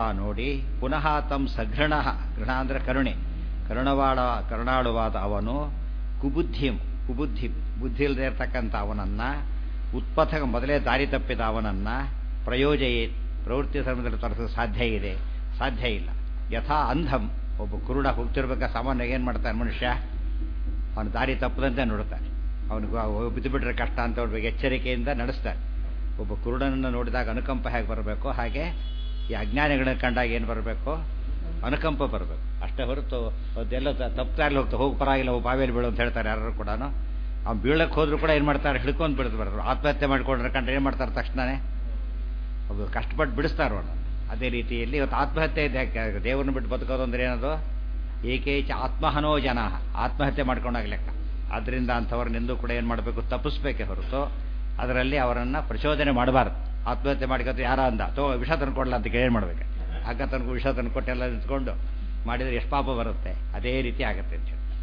ಆ ನೋಡಿ ಪುನಃ ತಂ ಸಘೃಣ ಗೃಣ ಅಂದರೆ ಕರುಣೆ ಕರುಣವಾಡ ಕರುಣಾಳುವಾದ ಅವನು ಕುಬುದ್ಧಿಂ ಕುಬುದ್ಧಿ ಬುದ್ಧಿ ಇಲ್ಲದೆ ಇರತಕ್ಕಂಥ ಅವನನ್ನ ಉತ್ಪಥ ಮೊದಲೇ ದಾರಿ ತಪ್ಪಿದ ಅವನನ್ನ ಪ್ರಯೋಜಯೇ ಪ್ರವೃತ್ತಿ ಧರ್ಮದಲ್ಲಿ ತೋರಿಸೋದು ಸಾಧ್ಯ ಇದೆ ಸಾಧ್ಯ ಇಲ್ಲ ಯಥಾ ಅಂಧಂ ಒಬ್ಬ ಕುರುಡ ಹೋಗ್ತಿರ್ಬೇಕಾ ಸಾಮಾನ್ಯವಾಗಿ ಏನು ಮಾಡ್ತಾನೆ ಮನುಷ್ಯ ಅವನು ದಾರಿ ತಪ್ಪದಂತೆ ನೋಡ್ತಾನೆ ಅವನಿಗೆ ಬಿದ್ದು ಬಿಟ್ರೆ ಕಷ್ಟ ಅಂತ ಹೇಳ್ಬೇಕು ಎಚ್ಚರಿಕೆಯಿಂದ ನಡೆಸ್ತಾನೆ ಒಬ್ಬ ಕುರುಡನನ್ನು ನೋಡಿದಾಗ ಅನುಕಂಪ ಹೇಗೆ ಬರಬೇಕು ಹಾಗೆ ಈ ಅಜ್ಞಾನಿಗಳನ್ನ ಕಂಡಾಗ ಏನು ಬರಬೇಕು ಅನುಕಂಪ ಬರಬೇಕು ಅಷ್ಟೇ ಹೊರತು ಅದೆಲ್ಲ ತಪ್ಪುತ್ತಾರಲ್ಲಿ ಹೋಗ್ತಾ ಹೋಗಿ ಪರವಾಗಿಲ್ಲ ಹೋಗಿ ಬಾವಿಯಲ್ಲಿ ಬೀಳು ಅಂತ ಹೇಳ್ತಾರೆ ಯಾರು ಕೂಡ ಅವ್ನು ಬೀಳಕ್ಕೆ ಹೋದ್ರು ಕೂಡ ಏನು ಮಾಡ್ತಾರೆ ಹಿಡ್ಕೊಂಡು ಬಿಡ್ದು ಬರೋರು ಆತ್ಮಹತ್ಯೆ ಮಾಡ್ಕೊಂಡ್ರೆ ಕಂಡ್ರೆ ಏನು ಮಾಡ್ತಾರೆ ತಕ್ಷಣನೇ ಅದು ಕಷ್ಟಪಟ್ಟು ಬಿಡಿಸ್ತಾರೆ ಅವನು ಅದೇ ರೀತಿಯಲ್ಲಿ ಇವತ್ತು ಆತ್ಮಹತ್ಯೆ ಇದೆ ಯಾಕೆ ದೇವ್ರನ್ನ ಬಿಟ್ಟು ಬದುಕೋದು ಅಂದ್ರೆ ಏನದು ಏಕೇಚ ಆತ್ಮಹನೋ ಜನ ಆತ್ಮಹತ್ಯೆ ಮಾಡ್ಕೊಂಡಾಗ ಲೆಕ್ಕ ಆದ್ದರಿಂದ ಅಂಥವ್ರನ್ನೆಂದೂ ಕೂಡ ಏನು ಮಾಡಬೇಕು ತಪ್ಪಿಸ್ಬೇಕೇ ಹೊರತು ಅದರಲ್ಲಿ ಅವರನ್ನು ಪ್ರಚೋದನೆ ಮಾಡಬಾರ್ದು ಆತ್ಮಹತ್ಯೆ ಮಾಡಿಕೊತ ಯಾರ ಅಂದ ತೋ ವಿಷ ತಂದ್ಕೊಡ್ಲ ಅಂತ ಏನು ಮಾಡ್ಬೇಕು ಆಗ ತನಕ ವಿಷ ತಂದ್ಕೊಟ್ಟೆಲ್ಲ ನಿಂತ್ಕೊಂಡು ಮಾಡಿದರೆ ಎಷ್ಟು ಪಾಪ ಬರುತ್ತೆ ಅದೇ ರೀತಿ ಆಗುತ್ತೆ ಅಂತ ಹೇಳಿ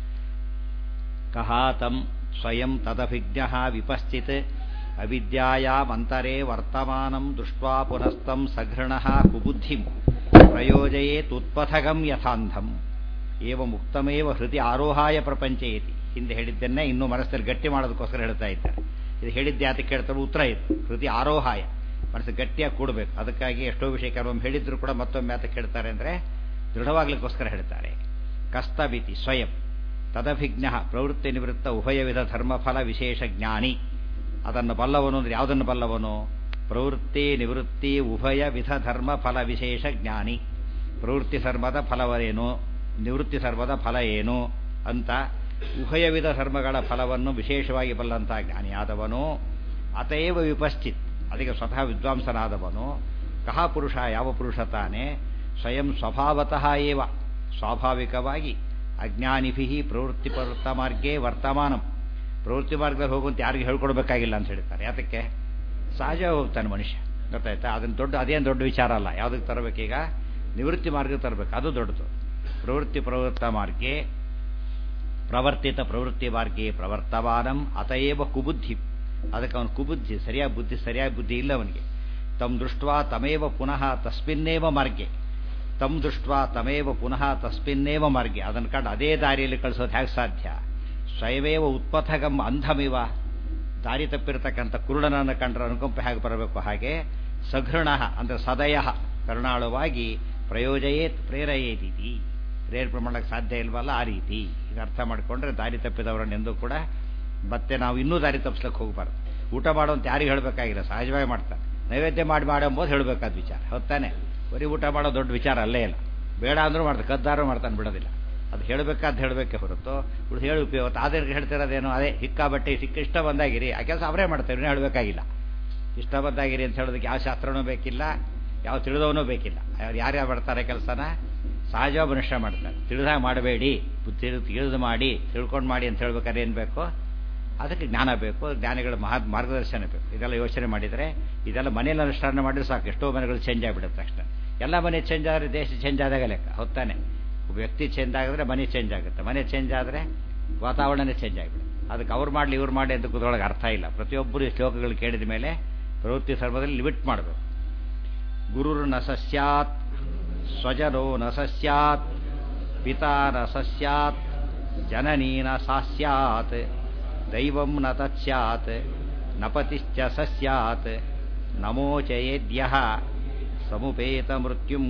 ಕಹಾತಂ ಸ್ವಯಂ ತದಭಿಜ್ಞ ವಿಪಶ್ಚಿತ್ ಅವಿದ್ಯಾಯಾಮಂತರೇ ವರ್ತಮಾನಂ ದೃಷ್ಟ್ವಾ ಪುನಸ್ತಂ ಸಘೃಣ ಕುಬುದ್ಧಿಂ ಪ್ರಯೋಜಯೇತುತ್ಪಥಗಂ ಯಥಾಂಧಂ ಏವ ಮುಕ್ತಮೇವ ಹೃದಯ ಆರೋಹಾಯ ಪ್ರಪಂಚಯತಿ ಹಿಂದೆ ಹೇಳಿದ್ದನ್ನೇ ಇನ್ನೂ ಮನಸ್ಸಲ್ಲಿ ಗಟ್ಟಿ ಮಾಡೋದಕ್ಕೋಸ್ಕರ ಹೇಳ್ತಾ ಇದ್ದಾರೆ ಇದು ಹೇಳಿದ್ದೆ ಯಾತಕ್ಕೆ ಕೇಳ್ತಾರೆ ಉತ್ತರ ಇದು ಹೃದಯ ಆರೋಹಾಯ ಮನಸ್ಸು ಗಟ್ಟಿಯಾಗಿ ಕೂಡಬೇಕು ಅದಕ್ಕಾಗಿ ಎಷ್ಟೋ ವಿಷಯ ಕೆಲವೊಮ್ಮೆ ಹೇಳಿದ್ರು ಕೂಡ ಮತ್ತೊಮ್ಮೆ ಯಾತಕ್ಕೆ ಹೇಳ್ತಾರೆ ಅಂದರೆ ದೃಢವಾಗ್ಲಿಕ್ಕೋಸ್ಕರ ಹೇಳ್ತಾರೆ ಕಸ್ತವಿತಿ ಸ್ವಯಂ ತದಭಿಜ್ಞ ಪ್ರವೃತ್ತಿ ನಿವೃತ್ತ ಉಭಯವಿಧ ಧರ್ಮಫಲ ವಿಶೇಷ ಜ್ಞಾನಿ ಅದನ್ನು ಬಲ್ಲವನು ಅಂದರೆ ಯಾವುದನ್ನು ಬಲ್ಲವನು ಪ್ರವೃತ್ತಿ ನಿವೃತ್ತಿ ಉಭಯ ವಿಧ ಧರ್ಮ ಫಲ ವಿಶೇಷ ಜ್ಞಾನಿ ಪ್ರವೃತ್ತಿ ಧರ್ಮದ ಫಲವೇನು ನಿವೃತ್ತಿ ಧರ್ಮದ ಫಲ ಏನು ಅಂತ ಉಭಯ ವಿಧ ಧರ್ಮಗಳ ಫಲವನ್ನು ವಿಶೇಷವಾಗಿ ಬಲ್ಲಂಥ ಜ್ಞಾನಿಯಾದವನು ಅತೇವ ವಿಪಶ್ಚಿತ್ ಅದಕ್ಕೆ ಸ್ವತಃ ವಿದ್ವಾಂಸನಾದವನು ಕಹ ಪುರುಷ ಯಾವ ಪುರುಷ ತಾನೇ ಸ್ವಯಂ ಸ್ವಭಾವತಃ ಏವ ಸ್ವಾಭಾವಿಕವಾಗಿ ಅಜ್ಞಾನಿಭಿ ಪ್ರವೃತ್ತಿ ಪ್ರವೃತ್ತ ಮಾರ್ಗೇ ವರ್ತಮಾನಂ ಪ್ರವೃತ್ತಿ ಮಾರ್ಗದಲ್ಲಿ ಹೋಗುವಂತ ಯಾರಿಗೆ ಹೇಳ್ಕೊಡ್ಬೇಕಾಗಿಲ್ಲ ಅಂತ ಹೇಳ್ತಾರೆ ಯಾತಕ್ಕೆ ಸಹಜ ಹೋಗ್ತಾನೆ ಮನುಷ್ಯ ಗೊತ್ತಾಯ್ತಾ ಅದನ್ನು ದೊಡ್ಡ ಅದೇನು ದೊಡ್ಡ ವಿಚಾರ ಅಲ್ಲ ಯಾವುದಕ್ಕೆ ತರಬೇಕೀಗ ನಿವೃತ್ತಿ ಮಾರ್ಗಕ್ಕೆ ತರಬೇಕು ಅದು ದೊಡ್ಡದು ಪ್ರವೃತ್ತಿ ಪ್ರವೃತ್ತ ಮಾರ್ಗೆ ಪ್ರವರ್ತಿತ ಪ್ರವೃತ್ತಿ ಮಾರ್ಗೆ ಪ್ರವರ್ತಮಾನಂ ಅತಏವ ಕುಬುದ್ಧಿ ಅದಕ್ಕೆ ಅವನು ಕುಬುದ್ಧಿ ಸರಿಯಾಗಿ ಬುದ್ಧಿ ಸರಿಯಾಗಿ ಬುದ್ಧಿ ಇಲ್ಲ ಅವನಿಗೆ ತಮ್ ದೃಷ್ಟ್ವಾ ತಮೇವ ಪುನಃ ತಸ್ಮಿನ್ನೇವ ಮಾರ್ಗೆ ತಮ್ ದೃಷ್ಟ್ವಾ ತಮೇವ ಪುನಃ ತಸ್ಮಿನ್ನೇವ ಮಾರ್ಗೆ ಅದನ್ನು ಕಂಡು ಅದೇ ದಾರಿಯಲ್ಲಿ ಕಳಿಸೋದು ಹೇಗೆ ಸಾಧ್ಯ ಸ್ವಯಮೇವ ಉತ್ಪಥಗಂ ಅಂಧಮಿವ ದಾರಿ ತಪ್ಪಿರತಕ್ಕಂಥ ಕುರುಡನನ್ನು ಕಂಡ್ರೆ ಅನುಕಂಪ ಹೇಗೆ ಬರಬೇಕು ಹಾಗೆ ಸಘೃಣ ಅಂದರೆ ಸದಯ ಕರುಣಾಳುವಾಗಿ ಪ್ರಯೋಜಯೇತ್ ಪ್ರೇರಯೇತೀತಿ ಪ್ರೇರೇಪಣೆ ಮಾಡೋಕ್ಕೆ ಸಾಧ್ಯ ಇಲ್ವಲ್ಲ ಆ ರೀತಿ ಈಗ ಅರ್ಥ ಮಾಡಿಕೊಂಡ್ರೆ ದಾರಿ ತಪ್ಪಿದವರನ್ನೆಂದೂ ಕೂಡ ಮತ್ತೆ ನಾವು ಇನ್ನೂ ದಾರಿ ತಪ್ಪಿಸ್ಲಿಕ್ಕೆ ಹೋಗಬಾರ್ದು ಊಟ ಮಾಡುವಂತ ಯಾರಿಗೆ ಹೇಳಬೇಕಾಗಿಲ್ಲ ಸಹಜವಾಗಿ ಮಾಡ್ತಾರೆ ನೈವೇದ್ಯ ಮಾಡಿ ಮಾಡಂಬೋದು ಹೇಳಬೇಕಾದ ವಿಚಾರ ಹೊತ್ತಾನೆ ಬರೀ ಊಟ ಮಾಡೋ ದೊಡ್ಡ ವಿಚಾರ ಅಲ್ಲೇ ಇಲ್ಲ ಬೇಡ ಅಂದ್ರೂ ಮಾಡ್ತಾರೆ ಕದ್ದಾರು ಮಾಡ್ತಾನೆ ಬಿಡೋದಿಲ್ಲ ಅದು ಹೇಳಬೇಕಾದ ಹೇಳಬೇಕೆ ಹೊರತು ಉಳಿದು ಹೇಳಿ ಉಪಯೋಗ ಆದ್ರೆ ಹೇಳ್ತಿರೋದೇನು ಅದೇ ಹಿಕ್ಕ ಬಟ್ಟೆ ಸಿಕ್ಕ ಇಷ್ಟ ಬಂದಾಗಿರಿ ಆ ಕೆಲಸ ಅವರೇ ಮಾಡ್ತಾರೆ ಇನ್ನೂ ಹೇಳಬೇಕಾಗಿಲ್ಲ ಇಷ್ಟ ಬಂದಾಗಿರಿ ಅಂತ ಹೇಳೋದಕ್ಕೆ ಯಾವ ಶಾಸ್ತ್ರನೂ ಬೇಕಿಲ್ಲ ಯಾವ ತಿಳಿದವನೂ ಬೇಕಿಲ್ಲ ಯಾರ್ಯಾರು ಮಾಡ್ತಾರೆ ಕೆಲಸನ ಸಹಜ ಮನುಷ್ಯ ಮಾಡ್ತಾರೆ ತಿಳಿದಾಗ ಮಾಡಬೇಡಿ ತಿಳಿದು ತಿಳಿದು ಮಾಡಿ ತಿಳ್ಕೊಂಡು ಮಾಡಿ ಅಂತ ಹೇಳ್ಬೇಕಾದ್ರೆ ಏನು ಬೇಕು ಅದಕ್ಕೆ ಜ್ಞಾನ ಬೇಕು ಜ್ಞಾನಿಗಳ ಮಹಾ ಮಾರ್ಗದರ್ಶನ ಬೇಕು ಇದೆಲ್ಲ ಯೋಚನೆ ಮಾಡಿದರೆ ಇದೆಲ್ಲ ಮನೆಯಲ್ಲಿ ಅನುಷ್ಠಾನ ಮಾಡಿದ್ರೆ ಸಾಕು ಎಷ್ಟೋ ಮನೆಗಳು ಚೇಂಜ್ ಆಗಿಬಿಡುತ್ತೆ ತಕ್ಷಣ ಎಲ್ಲ ಮನೆ ಚೇಂಜ್ ಆದರೆ ದೇಶ ಚೇಂಜ್ ಆದಾಗ ಲೆಕ್ಕ ಹೊತ್ತಾನೆ ವ್ಯಕ್ತಿ ಚೇಂಜ್ ಆಗಿದ್ರೆ ಮನೆ ಚೇಂಜ್ ಆಗುತ್ತೆ ಮನೆ ಚೇಂಜ್ ಆದರೆ ವಾತಾವರಣನೇ ಚೇಂಜ್ ಆಗಿಬಿಡುತ್ತೆ ಅದಕ್ಕೆ ಅವ್ರು ಮಾಡಲಿ ಇವ್ರು ಮಾಡಿ ಅಂತ ಕೂತ್ಕೊಳ್ಳೋಕೆ ಅರ್ಥ ಇಲ್ಲ ಪ್ರತಿಯೊಬ್ಬರು ಈ ಶ್ಲೋಕಗಳು ಕೇಳಿದ ಮೇಲೆ ಪ್ರವೃತ್ತಿ ಸರ್ವದಲ್ಲಿ ಲಿಮಿಟ್ ಮಾಡಬೇಕು ಗುರುರು ನ ಸಸ್ಯಾತ್ ಸ್ವಜನೋ ನ ಸಸ್ಯಾತ್ ಪಿತಾ ನ ಸಸ್ಯಾತ್ ಜನನೀ ನ ಸಾಸ್ಯಾತ್ ದೈವಂ ನ ತತ್ಸ್ಯಾತ್ ನಪತಿಶ್ಚ ಸಸ್ಯಾತ್ ನಮೋಚಯೇದ್ಯ ಸಮುಪೇತ ಮೃತ್ಯುಂ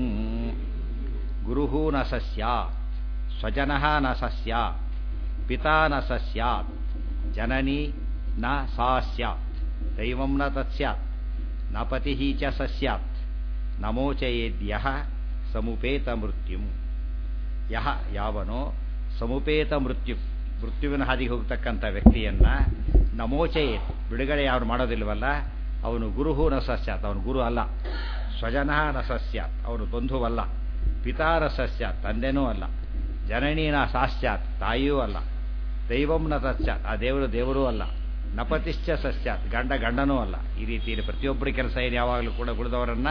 ಗುರು ನ ಸಸ್ಯಾತ್ ಸ್ವಜನ ನ ಸಸ್ಯಾತ್ ಪಿತಾ ನ ಸಸ್ಯಾತ್ ಜನನಿ ನ ಸಾ ಸ್ಯಾತ್ ದೈವಂ ನ ತತ್ಸ್ಯಾತ್ ನ ಪತಿ ಚ ಸಸ್ಯಾತ್ ನಮೋಚಯೇದ್ಯ ಸಮುಪೇತ ಮೃತ್ಯುಂ ಯಹ ಯಾವನೋ ಸಮುಪೇತ ಮೃತ್ಯು ಮೃತ್ಯುವಿನ ಹಾದಿಗೆ ಹೋಗ್ತಕ್ಕಂಥ ವ್ಯಕ್ತಿಯನ್ನ ನಮೋಚಯೇತ್ ಬಿಡುಗಡೆ ಯಾರು ಮಾಡೋದಿಲ್ವಲ್ಲ ಅವನು ಗುರುಹು ನ ಸಸ್ಯಾತ್ ಅವನು ಗುರು ಅಲ್ಲ ಸ್ವಜನ ನ ಸಸ್ಯಾತ್ ಅವನು ಬಂಧುವಲ್ಲ ಪಿತಾರ ಸಸ್ಯಾತ್ ತಂದೆನೂ ಅಲ್ಲ ಜನನೀನ ಸಾಸ್ಯಾತ್ ತಾಯಿಯೂ ಅಲ್ಲ ದೈವಂ ನ ತಸ್ಯಾತ್ ಆ ದೇವರು ದೇವರೂ ಅಲ್ಲ ನಪತಿಶ್ಚ ಸಸ್ಯಾತ್ ಗಂಡ ಗಂಡನೂ ಅಲ್ಲ ಈ ರೀತಿಯಲ್ಲಿ ಪ್ರತಿಯೊಬ್ಬರ ಕೆಲಸ ಏನು ಯಾವಾಗಲೂ ಕೂಡ ಉಳಿದವರನ್ನ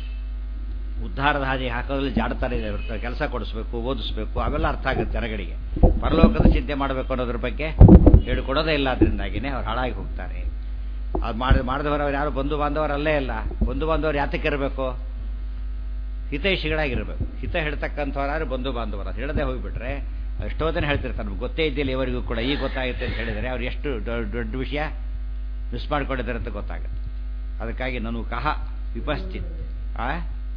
ಉದ್ಧಾರದ ಹಾದಿ ಹಾಕೋದ್ರಲ್ಲಿ ಜಾಡ್ತಾರೆ ಇರ್ತಾರೆ ಕೆಲಸ ಕೊಡಿಸ್ಬೇಕು ಓದಿಸ್ಬೇಕು ಅವೆಲ್ಲ ಅರ್ಥ ಆಗುತ್ತೆ ಜನಗಳಿಗೆ ಪರಲೋಕದ ಚಿಂತೆ ಮಾಡಬೇಕು ಅನ್ನೋದ್ರ ಬಗ್ಗೆ ಹೇಳಿಕೊಡೋದೇ ಇಲ್ಲ ಅದರಿಂದಾಗಿನೇ ಅವ್ರು ಹಾಳಾಗಿ ಹೋಗ್ತಾರೆ ಅದು ಮಾಡಿ ಮಾಡಿದವರು ಅವ್ರು ಯಾರು ಬಂಧು ಬಾಂಧವರು ಅಲ್ಲೇ ಇಲ್ಲ ಬಂಧು ಬಾಂಧವರು ಯಾತಕ್ಕೆ ಇರಬೇಕು ಹಿತೈಷಿಗಳಾಗಿರ್ಬೇಕು ಹಿತ ಹೇಳ್ತಕ್ಕಂಥವ್ರು ಬಂಧು ಬಾಂಧವರು ಅದು ಹೇಳದೆ ಹೋಗಿಬಿಟ್ರೆ ಎಷ್ಟೋ ದಿನ ಹೇಳ್ತಿರ್ತಾರೆ ನಮ್ಗೆ ಗೊತ್ತೇ ಇದ್ದಿಲ್ಲ ಇವರಿಗೂ ಕೂಡ ಈಗ ಗೊತ್ತಾಗುತ್ತೆ ಅಂತ ಹೇಳಿದರೆ ಅವ್ರು ಎಷ್ಟು ದೊಡ್ಡ ದೊಡ್ಡ ವಿಷಯ ಮಿಸ್ ಮಾಡ್ಕೊಂಡಿದ್ದಾರೆ ಅಂತ ಗೊತ್ತಾಗುತ್ತೆ ಅದಕ್ಕಾಗಿ ನಾನು ಕಹ ವಿಪಶ್ಚಿತ್ ಆ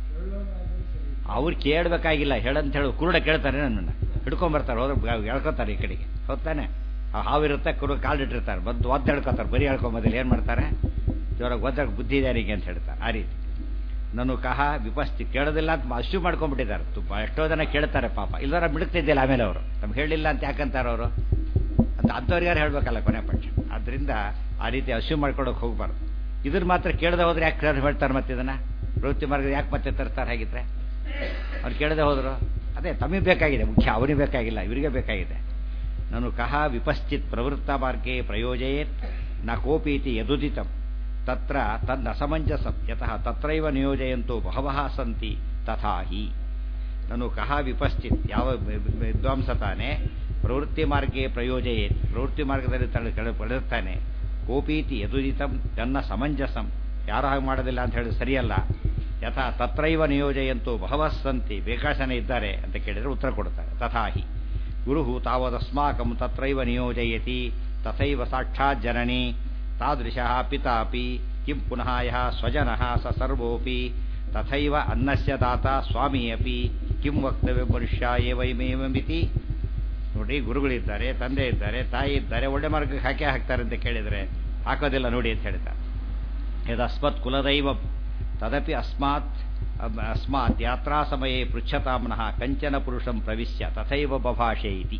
ಅವ್ರು ಕೇಳಬೇಕಾಗಿಲ್ಲ ಹೇಳಂತ ಹೇಳಿ ಕುರುಡ ಕೇಳ್ತಾರೆ ನನ್ನನ್ನು ಹಿಡ್ಕೊಂಬರ್ತಾರೆ ಹೋದ್ರೆ ಹೇಳ್ಕೊತಾರೆ ಈ ಕಡೆಗೆ ಹೊತ್ತಾನೆ ಆ ಹಾವಿರುತ್ತೆ ಕುರು ಕಾಲಿಟ್ಟಿರ್ತಾರೆ ಬಂದು ಒದ್ದು ಹೇಳ್ಕೊತಾರೆ ಬರೀ ಹೇಳ್ಕೊಂಬದಿಲ್ಲ ಏನು ಮಾಡ್ತಾರೆ ಜೋರಾಗಿ ಒದ್ದಾಗ ಬುದ್ಧಿ ಇದಾರಿಗೆ ಅಂತ ಹೇಳ್ತಾರೆ ಆ ರೀತಿ ನಾನು ಕಹ ವಿಪಸ್ತಿ ಕೇಳೋದಿಲ್ಲ ಅಂತ ಅಶ್ಯೂ ಮಾಡ್ಕೊಂಡ್ಬಿಟ್ಟಿದ್ದಾರೆ ತುಂಬ ಎಷ್ಟೋ ಜನ ಕೇಳ್ತಾರೆ ಪಾಪ ಇಲ್ದಾರ ಬಿಡುತ್ತಿದ್ದಿಲ್ಲ ಆಮೇಲೆ ಅವರು ನಮ್ಗೆ ಹೇಳಿಲ್ಲ ಅಂತ ಯಾಕಂತಾರೆ ಅವರು ಅಂತ ಅಂಥವ್ರಿಗಾರು ಹೇಳ್ಬೇಕಲ್ಲ ಕೊನೆ ಪಕ್ಷ ಆದ್ದರಿಂದ ಆ ರೀತಿ ಅಶ್ಯೂ ಮಾಡ್ಕೊಳಕ್ಕೆ ಹೋಗ್ಬಾರ್ದು ಇದ್ರ ಮಾತ್ರ ಕೇಳದೆ ಹೋದ್ರೆ ಯಾಕೆ ಹೇಳ್ತಾರೆ ಮತ್ತೆ ಇದನ್ನ ಪ್ರವೃತ್ತಿ ಮಾರ್ಗ ಯಾಕೆ ಮತ್ತೆ ತರ್ತಾರೆ ಹಾಗಿದ್ರೆ ಅವ್ರು ಕೇಳದೆ ಹೋದ್ರು ಅದೇ ತಮಗೆ ಬೇಕಾಗಿದೆ ಮುಖ್ಯ ಅವನಿಗೆ ಬೇಕಾಗಿಲ್ಲ ಇವರಿಗೆ ಬೇಕಾಗಿದೆ ನಾನು ಕಹ ವಿಪಶ್ಚಿತ್ ಪ್ರವೃತ್ತ ಮಾರ್ಗೆ ಪ್ರಯೋಜಯೇತ್ ನ ಕೋಪೀತಿ ಯದುದಿತಂ ತತ್ರ ತನ್ನಸಮಂಜಸಂ ಯತಃ ತತ್ರೈವ ನಿಯೋಜಯಂತು ಬಹವಃ ಸಂತಿ ತಥಾ ಹಿ ನಾನು ಕಹ ವಿಪಶ್ಚಿತ್ ಯಾವ ವಿದ್ವಾಂಸ ತಾನೆ ಪ್ರವೃತ್ತಿ ಮಾರ್ಗೆ ಪ್ರಯೋಜಯೇತ್ ಪ್ರವೃತ್ತಿ ಮಾರ್ಗದಲ್ಲಿ ತಳ ಕೆಳ ಪಡೆಯುತ್ತಾನೆ ಕೋಪೀತಿ ಯದುದಿತಂ ತನ್ನ ಸಮಂಜಸಂ ಯಾರು ಹಾಗೆ ಮಾಡೋದಿಲ್ಲ ಅಂತ ಹೇಳಿ ಸರಿಯಲ್ಲ ಯಥಾ ತತ್ರೈವ ನಿಯೋಜಯಂತು ಬಹವಃ ಸಂತಿ ಬೇಕಾಶನ ಇದ್ದಾರೆ ಅಂತ ಕೇಳಿದರೆ ಉತ್ತರ ಕೊಡ್ತಾರೆ ತಥಾಹಿ ಗುರು ತಾವದಸ್ಮಾಕಂ ತತ್ರೈವ ನಿಯೋಜಯತಿ ತಥೈವ ಸಾಕ್ಷಾತ್ ಜನನಿ ತಾದೃಶಃ ಪಿತಾಪಿ ಕಿಂ ಪುನಃ ಯಃ ಸ್ವಜನಃ ಸ ಸರ್ವೋಪಿ ತಥೈವ ಅನ್ನಸ್ಯ ದಾತ ಸ್ವಾಮಿ ಅಪಿ ಕಿಂ ವಕ್ತವ್ಯ ಮನುಷ್ಯ ಏವೈಮೇವಮಿತಿ ನೋಡಿ ಗುರುಗಳಿದ್ದಾರೆ ತಂದೆ ಇದ್ದಾರೆ ತಾಯಿ ಇದ್ದಾರೆ ಒಳ್ಳೆ ಮಾರ್ಗಕ್ಕೆ ಹಾಕೇ ಹಾಕ್ತಾರೆ ಅಂತ ಕೇಳಿದರೆ ಹಾಕೋದಿಲ್ಲ ನೋಡಿ ಅಂತ ಹೇಳ್ತಾರೆ ಯದಸ್ಮತ್ ಕುಲದೈವ ತದಪಿ ಅಸ್ಮಾತ್ ಅಸ್ಮಾತ್ ಯಾತ್ರಾ ಸಮಯೇ ಪೃಚ್ಛತಾಮ್ನಃ ಕಂಚನ ಪುರುಷಂ ಪ್ರವಿಶ್ಯ ತಥೈವ ಬಭಾಷೆ ಇತಿ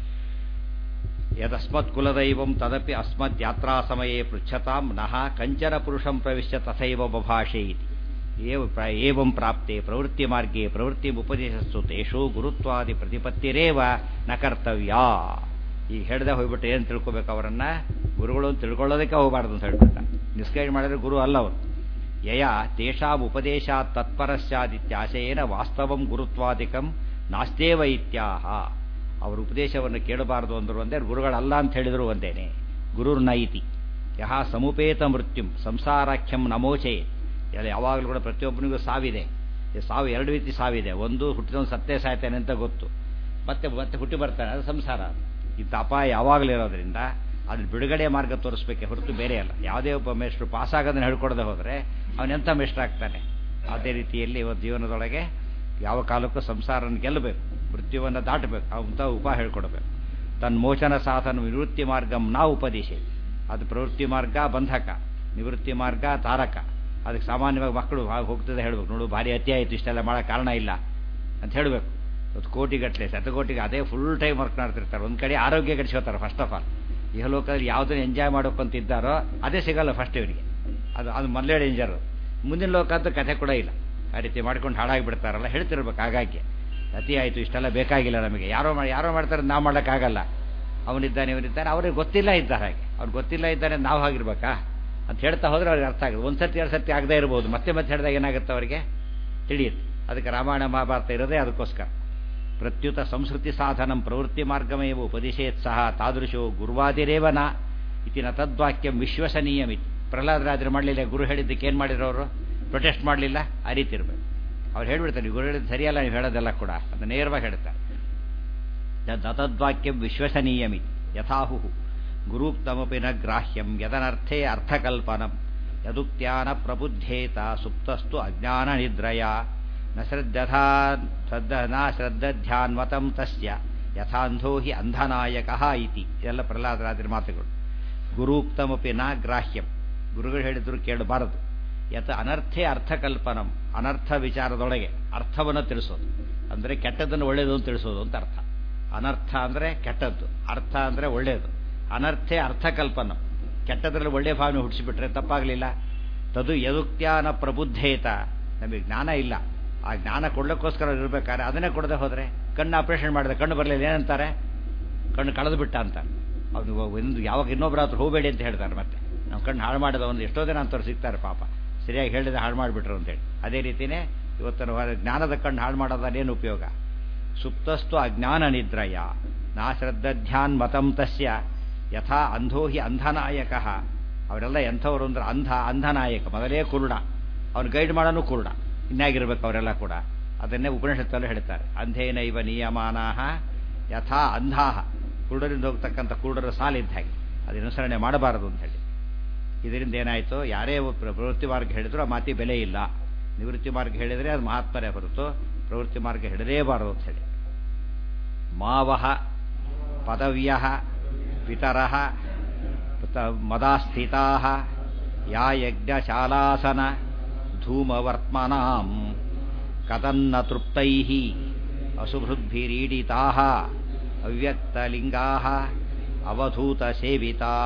ಯದಸ್ಮತ್ ಕುಲದೈವಂ ತದಪಿ ಅಸ್ಮತ್ ಯಾತ್ರಾ ಸಮಯೇ ಪೃಚ್ಛತಾಂ ನಃ ಕಂಚನ ಪುರುಷಂ ಪ್ರವಿಶ್ಯ ತಥೈವ ಬಭಾಷೆ ಇತಿ ಏವಂ ಪ್ರಾಪ್ತೆ ಪ್ರವೃತ್ತಿ ಮಾರ್ಗೆ ಪ್ರವೃತ್ತಿ ಉಪದೇಶಸ್ಸು ತೇಷು ಗುರುತ್ವಾದಿ ಪ್ರತಿಪತ್ತಿರೇವ ನ ಕರ್ತವ್ಯ ಈಗ ಹೇಳ್ದೆ ಹೋಗ್ಬಿಟ್ಟು ಏನು ತಿಳ್ಕೊಬೇಕು ಅವರನ್ನ ಗುರುಗಳು ತಿಳ್ಕೊಳ್ಳೋದಕ್ಕೆ ಹೋಗಬಾರ್ದು ಅಂತ ಹೇಳ್ಬಿಟ್ಟ ನಿಷ್ಕೈಡ್ ಮಾಡಿದ್ರೆ ಗುರು ಅಲ್ಲ ಅವರು ಯಯ ತೇಷಾಂ ಉಪದೇಶ ತತ್ಪರಸ್ಯಾದಿತ್ಯಾಶಯೇನ ವಾಸ್ತವಂ ಗುರುತ್ವಾದಿಕಂ ನಾಸ್ತೇವ ಇತ್ಯಾಹ ಅವರ ಉಪದೇಶವನ್ನು ಕೇಳಬಾರದು ಅಂದರು ಒಂದೇ ಗುರುಗಳಲ್ಲ ಅಂತ ಹೇಳಿದ್ರು ಒಂದೇನೆ ಗುರುರ್ನ ಇತಿ ಯಹ ಸಮುಪೇತ ಮೃತ್ಯುಂ ಸಂಸಾರಾಖ್ಯಂ ನಮೋಚೆ ಎಲ್ಲ ಯಾವಾಗಲೂ ಕೂಡ ಪ್ರತಿಯೊಬ್ಬನಿಗೂ ಸಾವಿದೆ ಸಾವು ಎರಡು ರೀತಿ ಸಾವಿದೆ ಒಂದು ಹುಟ್ಟಿದವನು ಸತ್ತೇ ಸಾಯ್ತಾನೆ ಅಂತ ಗೊತ್ತು ಮತ್ತೆ ಮತ್ತೆ ಹುಟ್ಟಿ ಬರ್ತಾನೆ ಅದು ಸಂಸಾರ ಇಂಥ ಅಪಾಯ ಯಾವಾಗಲೂ ಇರೋದ್ರಿಂದ ಅದ್ರ ಬಿಡುಗಡೆ ಮಾರ್ಗ ತೋರಿಸ್ಬೇಕೆ ಹೊರತು ಬೇರೆ ಅಲ್ಲ ಯಾವುದೇ ಒಬ್ಬ ಮೇಷ್ಟ್ರು ಪಾಸ್ ಆಗೋದನ್ನ ಹೇಳ್ಕೊಡದೆ ಹೋದರೆ ಅವನೆಂಥ ಮೇಷ್ಟ್ರ ಆಗ್ತಾನೆ ಅದೇ ರೀತಿಯಲ್ಲಿ ಇವತ್ತು ಜೀವನದೊಳಗೆ ಯಾವ ಕಾಲಕ್ಕೂ ಸಂಸಾರನ ಗೆಲ್ಲಬೇಕು ಮೃತ್ಯುವನ್ನು ದಾಟಬೇಕು ಅಂಥ ಉಪ ಹೇಳ್ಕೊಡ್ಬೇಕು ತನ್ನ ಮೋಚನ ಸಾಧನ ನಿವೃತ್ತಿ ಮಾರ್ಗಂ ನಾ ಉಪದೇಶ ಅದು ಪ್ರವೃತ್ತಿ ಮಾರ್ಗ ಬಂಧಕ ನಿವೃತ್ತಿ ಮಾರ್ಗ ತಾರಕ ಅದಕ್ಕೆ ಸಾಮಾನ್ಯವಾಗಿ ಮಕ್ಕಳು ಹೋಗ್ತದೆ ಹೇಳ್ಬೇಕು ನೋಡು ಭಾರಿ ಅತಿ ಆಯಿತು ಇಷ್ಟೆಲ್ಲ ಮಾಡೋ ಕಾರಣ ಇಲ್ಲ ಅಂತ ಹೇಳಬೇಕು ಇವತ್ತು ಕೋಟಿಗಟ್ಟಲೆ ಶತಕೋಟಿಗೆ ಅದೇ ಫುಲ್ ಟೈಮ್ ವರ್ಕ್ ಮಾಡ್ತಿರ್ತಾರೆ ಒಂದು ಕಡೆ ಆರೋಗ್ಯ ಗಳಿಸ್ಕೋತಾರೆ ಫಸ್ಟ್ ಆಫ್ ಆಲ್ ಇಹಲೋಕದಲ್ಲಿ ಯಾವುದನ್ನು ಎಂಜಾಯ್ ಮಾಡೋಕ್ಕಂತಿದ್ದಾರೋ ಅದೇ ಸಿಗಲ್ಲ ಫಸ್ಟ್ ಇವರಿಗೆ ಅದು ಅದು ಮೊದಲೇ ಡೇಂಜರು ಮುಂದಿನ ಲೋಕ ಅಂತ ಕಥೆ ಕೂಡ ಇಲ್ಲ ಆ ರೀತಿ ಮಾಡ್ಕೊಂಡು ಹಾಳಾಗಿ ಬಿಡ್ತಾರಲ್ಲ ಹೇಳ್ತಿರ್ಬೇಕು ಹಾಗಾಗಿ ಅತಿ ಆಯಿತು ಇಷ್ಟೆಲ್ಲ ಬೇಕಾಗಿಲ್ಲ ನಮಗೆ ಯಾರೋ ಮಾಡಿ ಯಾರೋ ಮಾಡ್ತಾರೆ ನಾವು ಮಾಡೋಕ್ಕಾಗಲ್ಲ ಅವನಿದ್ದಾನೆ ಇವನಿದ್ದಾನೆ ಅವ್ರಿಗೆ ಗೊತ್ತಿಲ್ಲ ಇದ್ದಾರೆ ಹಾಗೆ ಅವ್ರಿಗೆ ಗೊತ್ತಿಲ್ಲ ಇದ್ದಾನೆ ನಾವು ಹಾಗಿರ್ಬೇಕಾ ಅಂತ ಹೇಳ್ತಾ ಹೋದ್ರೆ ಅವ್ರಿಗೆ ಅರ್ಥ ಆಗುತ್ತೆ ಒಂದು ಸರ್ತಿ ಎರಡು ಸರ್ತಿ ಆಗದೇ ಇರ್ಬೋದು ಮತ್ತೆ ಮತ್ತೆ ಹೇಳಿದಾಗ ಏನಾಗುತ್ತೆ ಅವರಿಗೆ ತಿಳಿಯುತ್ತೆ ಅದಕ್ಕೆ ರಾಮಾಯಣ ಮಹಾಭಾರತ ಇರೋದೇ ಅದಕ್ಕೋಸ್ಕರ ಪ್ರತ್ಯುತ ಸಂಸ್ಕೃತಿ ಸಾಧನಂ ಪ್ರವೃತ್ತಿ ಮಾರ್ಗಮೇವ ಉಪದಿಶೇತ್ ಸಹ ತಾದೃಶೋ ಗುರುವಾದಿರೇವನ ಇತಿನ ತದ್ವಾಕ್ಯಂ ವಿಶ್ವಸನೀಯಮಿತಿ ಪ್ರಹ್ಲಾದರಾಜರು ಮಾಡಲಿಲ್ಲ ಗುರು ಹೇಳಿದ್ದಕ್ಕೆ ಏನು ಮಾಡಿದ್ರು ಅವರು ಪ್ರೊಟೆಸ್ಟ್ ಮಾಡಲಿಲ್ಲ ಆ ರೀತಿ ಇರಬೇಕು ಅವ್ರು ಹೇಳ್ಬಿಡ್ತಾರೆ ಗುರು ಹೇಳಿದ್ದು ಸರಿಯಲ್ಲ ನೀವು ಹೇಳೋದೆಲ್ಲ ಕೂಡ ಅದು ನೇರವಾಗಿ ಹೇಳ್ತಾರೆ ತದ್ವಾಕ್ಯಂ ವಿಶ್ವಸನೀಯಮಿತಿ ಯಥಾಹು ಗುರುಕ್ತಮಪಿ ನ ಗ್ರಾಹ್ಯಂ ಯದನರ್ಥೇ ಅರ್ಥಕಲ್ಪನಂ ಯದುಕ್ತ್ಯಾನ ಪ್ರಬುದ್ಧೇತ ಸುಪ್ತಸ್ತು ಅಜ್ಞಾನ ನಿದ್ರಯ ನ ಶ್ರದ್ಧಾ ಶ್ರದ್ಧ ನ ಶ್ರದ್ಧಾನ್ವತಂ ತಸ್ಯ ಯಥಾಂಧೋ ಹಿ ಅಂಧನಾಯಕ ಇತಿ ಇದೆಲ್ಲ ಪ್ರಹ್ಲಾದರಾಜರ ಮಾತುಗಳು ಗುರುಕ್ತಮಪಿ ನ ಗ್ರಾಹ್ಯಂ ಗುರುಗಳು ಹೇಳಿದ್ರು ಕೇಳಬಾರದು ಯಥ ಅನರ್ಥೇ ಅರ್ಥಕಲ್ಪನಂ ಅನರ್ಥ ವಿಚಾರದೊಳಗೆ ಅರ್ಥವನ್ನು ತಿಳಿಸೋದು ಅಂದರೆ ಕೆಟ್ಟದ್ದನ್ನು ಒಳ್ಳೆಯದು ಅಂತ ತಿಳಿಸೋದು ಅಂತ ಅರ್ಥ ಅನರ್ಥ ಅಂದರೆ ಕೆಟ್ಟದ್ದು ಅರ್ಥ ಅಂದರೆ ಒಳ್ಳೆಯದು ಅನರ್ಥೇ ಅರ್ಥಕಲ್ಪನ ಕೆಟ್ಟದ್ರಲ್ಲಿ ಒಳ್ಳೆಯ ಭಾವನೆ ಹುಟ್ಟಿಸಿಬಿಟ್ರೆ ತಪ್ಪಾಗಲಿಲ್ಲ ತದು ಯದುಕ್ತ್ಯಾನ ಪ್ರಬುದ್ಧೇತ ನಮಗೆ ಜ್ಞಾನ ಇಲ್ಲ ಆ ಜ್ಞಾನ ಕೊಡ್ಲಿಕ್ಕೋಸ್ಕರ ಇರಬೇಕಾದ್ರೆ ಅದನ್ನೇ ಕೊಡದೆ ಹೋದರೆ ಕಣ್ಣು ಆಪರೇಷನ್ ಮಾಡಿದೆ ಕಣ್ಣು ಬರಲಿಲ್ಲ ಏನಂತಾರೆ ಕಣ್ಣು ಕಳೆದು ಬಿಟ್ಟ ಅಂತ ಅವನು ಒಂದು ಯಾವಾಗ ಇನ್ನೊಬ್ಬರ ಹತ್ರ ಹೋಗಬೇಡಿ ಅಂತ ಹೇಳ್ತಾರೆ ಮತ್ತೆ ನಾವು ಕಣ್ಣು ಹಾಳು ಮಾಡಿದ ಒಂದು ಎಷ್ಟೋ ಜನ ಅಂತವ್ರು ಸಿಗ್ತಾರೆ ಪಾಪ ಸರಿಯಾಗಿ ಹೇಳಿದ್ರೆ ಹಾಳು ಮಾಡಿಬಿಟ್ರು ಅಂತೇಳಿ ಅದೇ ರೀತಿಯೇ ಇವತ್ತಿನ ಜ್ಞಾನದ ಕಣ್ಣು ಹಾಳು ಮಾಡೋದನ್ನೇನು ಉಪಯೋಗ ಸುಪ್ತಸ್ತು ಅಜ್ಞಾನ ನಿದ್ರಯ ನಾ ಶ್ರದ್ಧಾನ್ ಮತಂ ತಸ್ಯ ಯಥಾ ಅಂಧೋ ಹಿ ಅಂಧನಾಯಕ ಅವರೆಲ್ಲ ಎಂಥವ್ರು ಅಂದ್ರೆ ಅಂಧ ಅಂಧನಾಯಕ ಮೊದಲೇ ಕುರುಡ ಅವ್ನು ಗೈಡ್ ಮಾಡೋನು ಕುರುಡ ಇನ್ನಾಗಿರ್ಬೇಕು ಅವರೆಲ್ಲ ಕೂಡ ಅದನ್ನೇ ಉಪನಿಷತ್ತಲ್ಲೂ ಹೇಳ್ತಾರೆ ಅಂಧೇನೈವ ನಿಯಮಾನಾಹ ಯಥಾ ಅಂಧಾಹ ಕುರುಡರಿಂದ ಹೋಗ್ತಕ್ಕಂಥ ಕುರುಡರ ಸಾಲಿದ್ದ ಹಾಗೆ ಅದು ಅನುಸರಣೆ ಮಾಡಬಾರದು ಅಂತ ಹೇಳಿ ಇದರಿಂದ ಏನಾಯಿತು ಯಾರೇ ಪ್ರ- ಪ್ರವೃತ್ತಿ ಮಾರ್ಗ ಹೇಳಿದ್ರು ಆ ಮಾತಿ ಬೆಲೆ ಇಲ್ಲ ನಿವೃತ್ತಿ ಮಾರ್ಗ ಹೇಳಿದರೆ ಅದು ಮಹಾತ್ಮರೇ ಹೊರತು ಪ್ರವೃತ್ತಿ ಮಾರ್ಗ ಹಿಡಲೇಬಾರದು ಅಂತ ಹೇಳಿ ಮಾವಹ ಪದವ್ಯ ಪಿತರ ಮದಾಸ್ಥಿತಾ ಯಾ ಯಜ್ಞಶಾಲಾಸನ ಧೂಮವರ್ತ್ಮನಾಂ ಕದನ್ನ ತೃಪ್ತೈ ಅಸುಭೃದ್ಭಿರೀಡಿತಾ ಅವ್ಯಕ್ತಲಿಂಗಾ ಅವಧೂತಸೇವಿತಾ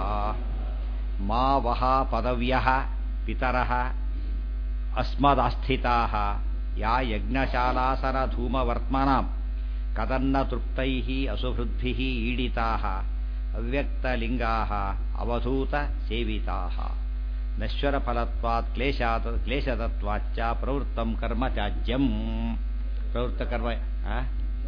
ಮಾವಹ ಪದವ್ಯ ಪಿತರ ಅಸ್ಮದಾಸ್ಥಿತಾ ಯಾ ಯಜ್ಞಶಾಲಾಸನ ಧೂಮವರ್ತ್ಮನಾಂ ಕದನ್ನ ತೃಪ್ತೈ ಅಸುಹೃದ್ಭಿ ಈಡಿತಾ ಅವ್ಯಕ್ತಲಿಂಗಾ ಅವಧೂತ ಸೇವಿತಾ ನಶ್ವರ ಫಲತ್ವಾತ್ ಕ್ಲೇಶಾತ ಕ್ಲೇಶದತ್ವಾಚ್ಚ ಪ್ರವೃತ್ತಂ ಕರ್ಮ ತ್ಯಾಜ್ಯಂ ಪ್ರವೃತ್ತ ಕರ್ಮ ಆ?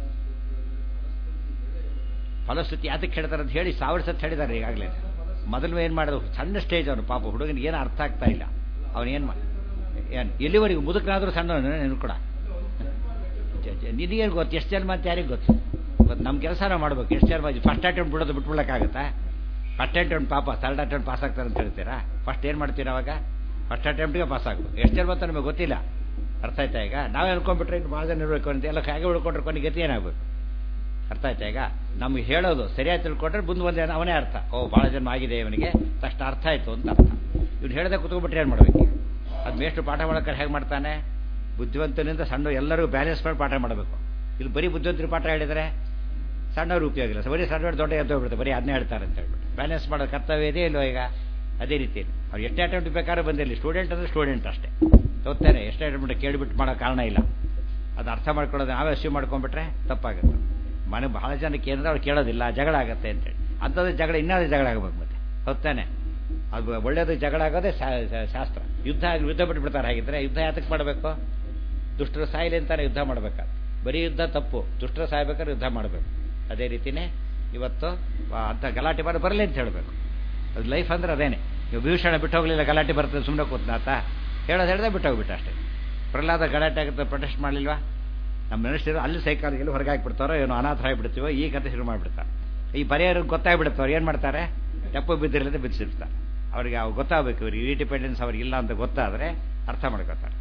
ಫಲಶ್ರುತಿ ಯಾತಕ್ಕೆ ಹೇಳ್ತಾರೆ ಅಂತ ಹೇಳಿ ಸಾವಿರ ಸತ್ತು ಹೇಳಿದ್ದಾರೆ ಈಗಾಗಲೇ ಮೊದಲು ಏನು ಮಾಡಿದ್ರು ಸಣ್ಣ ಸ್ಟೇಜ್ ಅವನು ಪಾಪ ಹುಡುಗನಿಗೆ ಏನು ಅರ್ಥ ಆಗ್ತಾ ಇಲ್ಲ ಅವನೇನು ಮಾಡಿ ಏನು ಎಲ್ಲಿವರೆಗೂ ಮುದುಕನಾದರೂ ಸಣ್ಣವನು ನೀನು ಕೂಡ ನಿನಗೇನು ಗೊತ್ತು ಎಷ್ಟು ಜನ್ಮ ಅಂತ ಯಾರಿಗೆ ಗೊತ್ತು ಗೊತ್ತು ನಮ್ಮ ಕೆಲಸ ನಾವು ಮಾಡ್ಬೇಕು ಎಷ್ಟು ಜನ್ಮ ಫಸ್ಟ್ ಅಟೆಂಪ್ಟ್ ಬಿಡೋದು ಬಿಟ್ಬಿಡೋಕ್ಕಾಗತ್ತಾ ಫಸ್ಟ್ ಅಟೆಂಪ್ಟ್ ಪಾಪ ಥರ್ಡ್ ಅಟೆಂಪ್ಟ್ ಪಾಸ್ ಆಗ್ತಾರೆ ಅಂತ ಹೇಳ್ತೀರಾ ಫಸ್ಟ್ ಏನು ಮಾಡ್ತೀರಾ ಅವಾಗ ಫಸ್ಟ್ ಅಟೆಂಪ್ಟ್ಗೆ ಪಾಸ್ ಆಗಬೇಕು ಎಷ್ಟು ಜನ್ಮ ಅಂತ ನಮಗೆ ಗೊತ್ತಿಲ್ಲ ಅರ್ಥ ಆಯ್ತಾ ಈಗ ನಾವೇ ಅನ್ಕೊಂಡ್ಬಿಟ್ರೆ ಇನ್ನು ಭಾಳ ಜನ ಇರಬೇಕು ಅಂತ ಎಲ್ಲ ಹಾಗೆ ಉಳ್ಕೊಂಡ್ರೆ ಕೊನೆಗೆ ಗತಿ ಏನಾಗಬೇಕು ಅರ್ಥ ಆಯ್ತಾ ಈಗ ನಮ್ಗೆ ಹೇಳೋದು ಸರಿಯಾಗಿ ತಿಳ್ಕೊಂಡ್ರೆ ಮುಂದೆ ಒಂದೇ ಅವನೇ ಅರ್ಥ ಓ ಭಾಳ ಜನ್ಮ ಆಗಿದೆ ಇವನಿಗೆ ತಕ್ಷಣ ಅರ್ಥ ಆಯಿತು ಅಂತ ಅರ್ಥ ಇವ್ನು ಹೇಳದೆ ಕುತ್ಕೊಂಡ್ಬಿಟ್ರೆ ಏನು ಮಾಡ್ಬೇಕು ಅದು ಮೇಷ್ಟು ಪಾಠ ಮಾಡೋಕೆ ಹೇಗೆ ಮಾಡ್ತಾನೆ ಬುದ್ಧಿವಂತನಿಂದ ಸಣ್ಣ ಎಲ್ಲರಿಗೂ ಬ್ಯಾಲೆನ್ಸ್ ಮಾಡಿ ಪಾಠ ಮಾಡಬೇಕು ಇಲ್ಲಿ ಬರೀ ಬುದ್ಧಿವಂತರು ಪಾಠ ಹೇಳಿದರೆ ಸಣ್ಣವ್ರು ಉಪಯೋಗ ಇಲ್ಲ ಬರೀ ಸಣ್ಣವ್ರು ದೊಡ್ಡ ಎದ್ದು ಹೋಗ್ಬಿಡ್ತಾರೆ ಬರೀ ಅದನ್ನೇ ಹೇಳ್ತಾರೆ ಅಂತ ಹೇಳ್ಬಿಟ್ಟು ಬ್ಯಾಲೆನ್ಸ್ ಮಾಡೋ ಕರ್ತವ್ಯ ಇದೆ ಇಲ್ಲೋ ಈಗ ಅದೇ ರೀತಿ ಅವ್ರು ಎಷ್ಟೇ ಅಟೆಂಪ್ಟ್ ಬೇಕಾದ್ರೂ ಬಂದಿರಲಿ ಸ್ಟೂಡೆಂಟ್ ಅಂದರೆ ಸ್ಟೂಡೆಂಟ್ ಅಷ್ಟೇ ಗೊತ್ತೇನೆ ಎಷ್ಟೇ ಅಟೆಂಪ್ಟ್ ಕೇಳಿಬಿಟ್ಟು ಮಾಡೋ ಕಾರಣ ಇಲ್ಲ ಅದು ಅರ್ಥ ಮಾಡ್ಕೊಳ್ಳೋದು ನಾವೇ ಅಸ್ಯೂಮ್ ಮಾಡ್ಕೊಂಡ್ಬಿಟ್ರೆ ತಪ್ಪಾಗುತ್ತೆ ಮನೆ ಬಹಳ ಜನಕ್ಕೆ ಏನಂದ್ರೆ ಅವ್ರು ಕೇಳೋದಿಲ್ಲ ಜಗಳ ಆಗತ್ತೆ ಅಂತೇಳಿ ಅಂಥದ್ದು ಜಗಳ ಇನ್ನಾದ್ರೂ ಜಗಳ ಆಗಬೇಕು ಮತ್ತೆ ಹೊತ್ತಾನೆ ಅದು ಒಳ್ಳೇದು ಜಗಳ ಆಗೋದೇ ಶಾ- ಶಾ- ಶಾಸ್ತ್ರ ಯುದ್ಧ ಯುದ್ಧ ಬಿಟ್ಬಿಡ್ತಾರೆ ಹಾಗಿದ್ರೆ ಯುದ್ಧ ಯಾತಕ್ಕೆ ಮಾಡಬೇಕು ದುಷ್ಟರು ಸಾಯಿಲಿ ಅಂತಾನೆ ಯುದ್ಧ ಮಾಡಬೇಕಾದ್ರೆ ಬರೀ ಯುದ್ಧ ತಪ್ಪು ದುಷ್ಟರು ಸಾಯ್ಬೇಕಾದ್ರೆ ಯುದ್ಧ ಮಾಡಬೇಕು ಅದೇ ರೀತಿನೇ ಇವತ್ತು ಆ, ಅಂಥ ಗಲಾಟೆ ಬಾರ ಬರಲಿ ಅಂತ ಹೇಳಬೇಕು ಅದು ಲೈಫ್ ಅಂದ್ರೆ ಅದೇನೆ ನೀವು ಭೀಷಣ ಬಿಟ್ಟು ಹೋಗಲಿಲ್ಲ ಗಲಾಟೆ ಬರ್ತದೆ ಸುಮ್ಮನೆ ಕೂತ್ನಾತ ಹೇಳೋದು ಹೇಳಿದ್ರೆ ಬಿಟ್ಟು ಹೋಗ್ಬಿಟ್ಟು ಅಷ್ಟೇ ಪ್ರಹ್ಲಾದ ಗಲಾಟೆ ಆಗುತ್ತೆ ಪ್ರೊಟೆಸ್ಟ್ ಮಾಡಲಿಲ್ವಾ ನಮ್ಮ ಮನುಷ್ಯರು ಅಲ್ಲಿ ಸೈಕಾಲಜಿಯಲ್ಲಿ ಹೊರಗೆ ಹಾಕ್ಬಿಡ್ತಾರೋ ಏನೋ ಅನಾಥ ಆಗಿಬಿಡ್ತೀವೋ ಈ ಕತೆ ಶುರು ಮಾಡಿಬಿಡ್ತಾರೆ ಈ ಬರೆಯೋರಿಗೆ ಗೊತ್ತಾಗ್ಬಿಡುತ್ತೆ ಅವ್ರು ಏನು ಮಾಡ್ತಾರೆ ತಪ್ಪು ಬಿದ್ದಿರಲಿದೆ ಬಿಡಿಸಿರ್ತಾರೆ ಅವ್ರಿಗೆ ಅವು ಗೊತ್ತಾಗಬೇಕು ಇವ್ರಿಗೆ ಇಂಡಿಪೆಂಡೆನ್ಸ್ ಅವ್ರಿಗೆ ಇಲ್ಲ ಅಂತ ಗೊತ್ತಾದರೆ ಅರ್ಥ ಮಾಡ್ಕೋತಾರೆ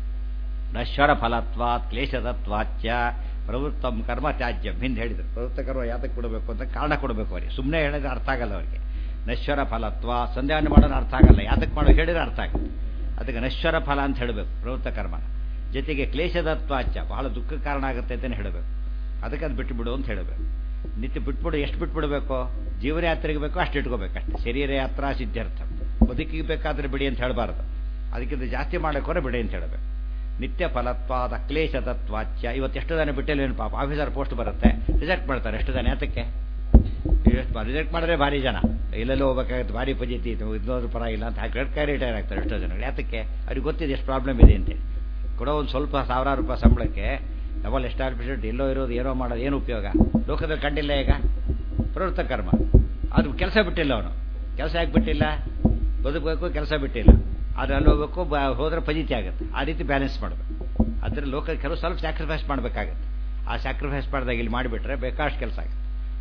ನಶ್ವರ ಫಲತ್ವಾತ್ ಕ್ಲೇಶದತ್ವಾಚ್ಯ ಪ್ರವೃತ್ತಂ ಕರ್ಮ ತ್ಯಾಜ್ಯಂ ಹಿಂದೆ ಹೇಳಿದ್ರು ಪ್ರವೃತ್ತ ಕರ್ಮ ಯಾತಕ್ಕೆ ಕೊಡಬೇಕು ಅಂತ ಕಾರಣ ಕೊಡಬೇಕು ಅವರಿಗೆ ಸುಮ್ಮನೆ ಹೇಳಿದ್ರೆ ಅರ್ಥ ಆಗಲ್ಲ ಅವರಿಗೆ ನಶ್ವರ ಫಲತ್ವ ಸಂಧ್ಯಾವನೆ ಮಾಡೋದು ಅರ್ಥ ಆಗಲ್ಲ ಯಾತಕ್ಕೆ ಮಾಡೋ ಹೇಳಿದ್ರೆ ಅರ್ಥ ಆಗುತ್ತೆ ಅದಕ್ಕೆ ನಶ್ವರ ಫಲ ಅಂತ ಹೇಳಬೇಕು ಪ್ರವೃತ್ತ ಕರ್ಮನ ಜೊತೆಗೆ ಕ್ಲೇಶದತ್ವಾಚ್ಯ ಬಹಳ ದುಃಖ ಕಾರಣ ಆಗುತ್ತೆ ಅಂತಲೇ ಹೇಳಬೇಕು ಅದಕ್ಕೆ ಅದು ಬಿಟ್ಟು ಬಿಡು ಅಂತ ಹೇಳಬೇಕು ನಿತ್ಯ ಬಿಟ್ಬಿಡು ಎಷ್ಟು ಬಿಟ್ಬಿಡ್ಬೇಕು ಜೀವನಯಾತ್ರೆಗೆ ಬೇಕೋ ಅಷ್ಟು ಇಟ್ಕೋಬೇಕಷ್ಟೆ ಶರೀರ ಯಾತ್ರಾ ಸಿದ್ಧಾರ್ಥ ಬದುಕಿಗೆ ಬೇಕಾದ್ರೆ ಬಿಡಿ ಅಂತ ಹೇಳಬಾರ್ದು ಅದಕ್ಕಿಂತ ಜಾಸ್ತಿ ಮಾಡೋಕ್ಕೋರೆ ಬಿಡಿ ಅಂತ ಹೇಳಬೇಕು ನಿತ್ಯ ಫಲತ್ವಾದ ಕ್ಲೇಶದತ್ವಾಚ್ಯ ಇವತ್ತು ಎಷ್ಟು ಜನ ಬಿಟ್ಟಿಲ್ವೇನು ಪಾಪ ಆಫೀಸರ್ ಪೋಸ್ಟ್ ಬರುತ್ತೆ ರಿಜೆಕ್ಟ್ ಮಾಡ್ತಾರೆ ಎಷ್ಟು ಜನ ಯಾತಕ್ಕೆ ರಿಜೆಕ್ಟ್ ಮಾಡಿದ್ರೆ ಭಾರಿ ಜನ ಎಲ್ಲೆಲ್ಲೋ ಹೋಗ್ಬೇಕಾಗುತ್ತೆ ಭಾರಿ ಪಜಿತಿ ಇದೋದ್ರ ಪರ ಇಲ್ಲ ಅಂತ ಹಾಕಿ ರೆಡ್ ಕೈ ರಿಟೈರ್ ಆಗ್ತಾರೆ ಎಷ್ಟೋ ಜನ ಯಾತಕ್ಕೆ ಅವ್ರಿಗೆ ಗೊತ್ತಿದೆ ಎಷ್ಟು ಪ್ರಾಬ್ಲಮ್ ಇದೆ ಅಂತೇಳಿ ಕೊಡೋ ಒಂದು ಸ್ವಲ್ಪ ಸಾವಿರಾರು ರೂಪಾಯಿ ಸಂಬಳಕ್ಕೆ ಡಬಲ್ ಎಸ್ಟಾಬ್ಲಿಷ್ಮೆಂಟ್ ಎಲ್ಲೋ ಇರೋದು ಏನೋ ಮಾಡೋದು ಏನು ಉಪಯೋಗ ಲೋಕದಲ್ಲಿ ಕಂಡಿಲ್ಲ ಈಗ ಪ್ರವೃತ್ತ ಕರ್ಮ ಅದು ಕೆಲಸ ಬಿಟ್ಟಿಲ್ಲ ಅವನು ಕೆಲಸ ಯಾಕೆ ಬಿಟ್ಟಿಲ್ಲ ಬದುಕಬೇಕು ಕೆಲಸ ಬಿಟ್ಟಿಲ್ಲ ಆದರೆ ಅಲ್ಲಿ ಹೋಗ್ಬೇಕು ಬ ಹೋದ್ರೆ ಫಜಿತಿ ಆಗುತ್ತೆ ಆ ರೀತಿ ಬ್ಯಾಲೆನ್ಸ್ ಮಾಡಬೇಕು ಅದ್ರ ಲೋಕ ಕೆಲವು ಸ್ವಲ್ಪ ಸ್ಯಾಕ್ರಿಫೈಸ್ ಮಾಡಬೇಕಾಗತ್ತೆ ಆ ಸ್ಯಾಕ್ರಿಫೈಸ್ ಮಾಡಿದಾಗ ಇಲ್ಲಿ ಮಾಡಿಬಿಟ್ರೆ ಬೇಕಾಷ್ಟು ಕೆಲಸ ಆಗುತ್ತೆ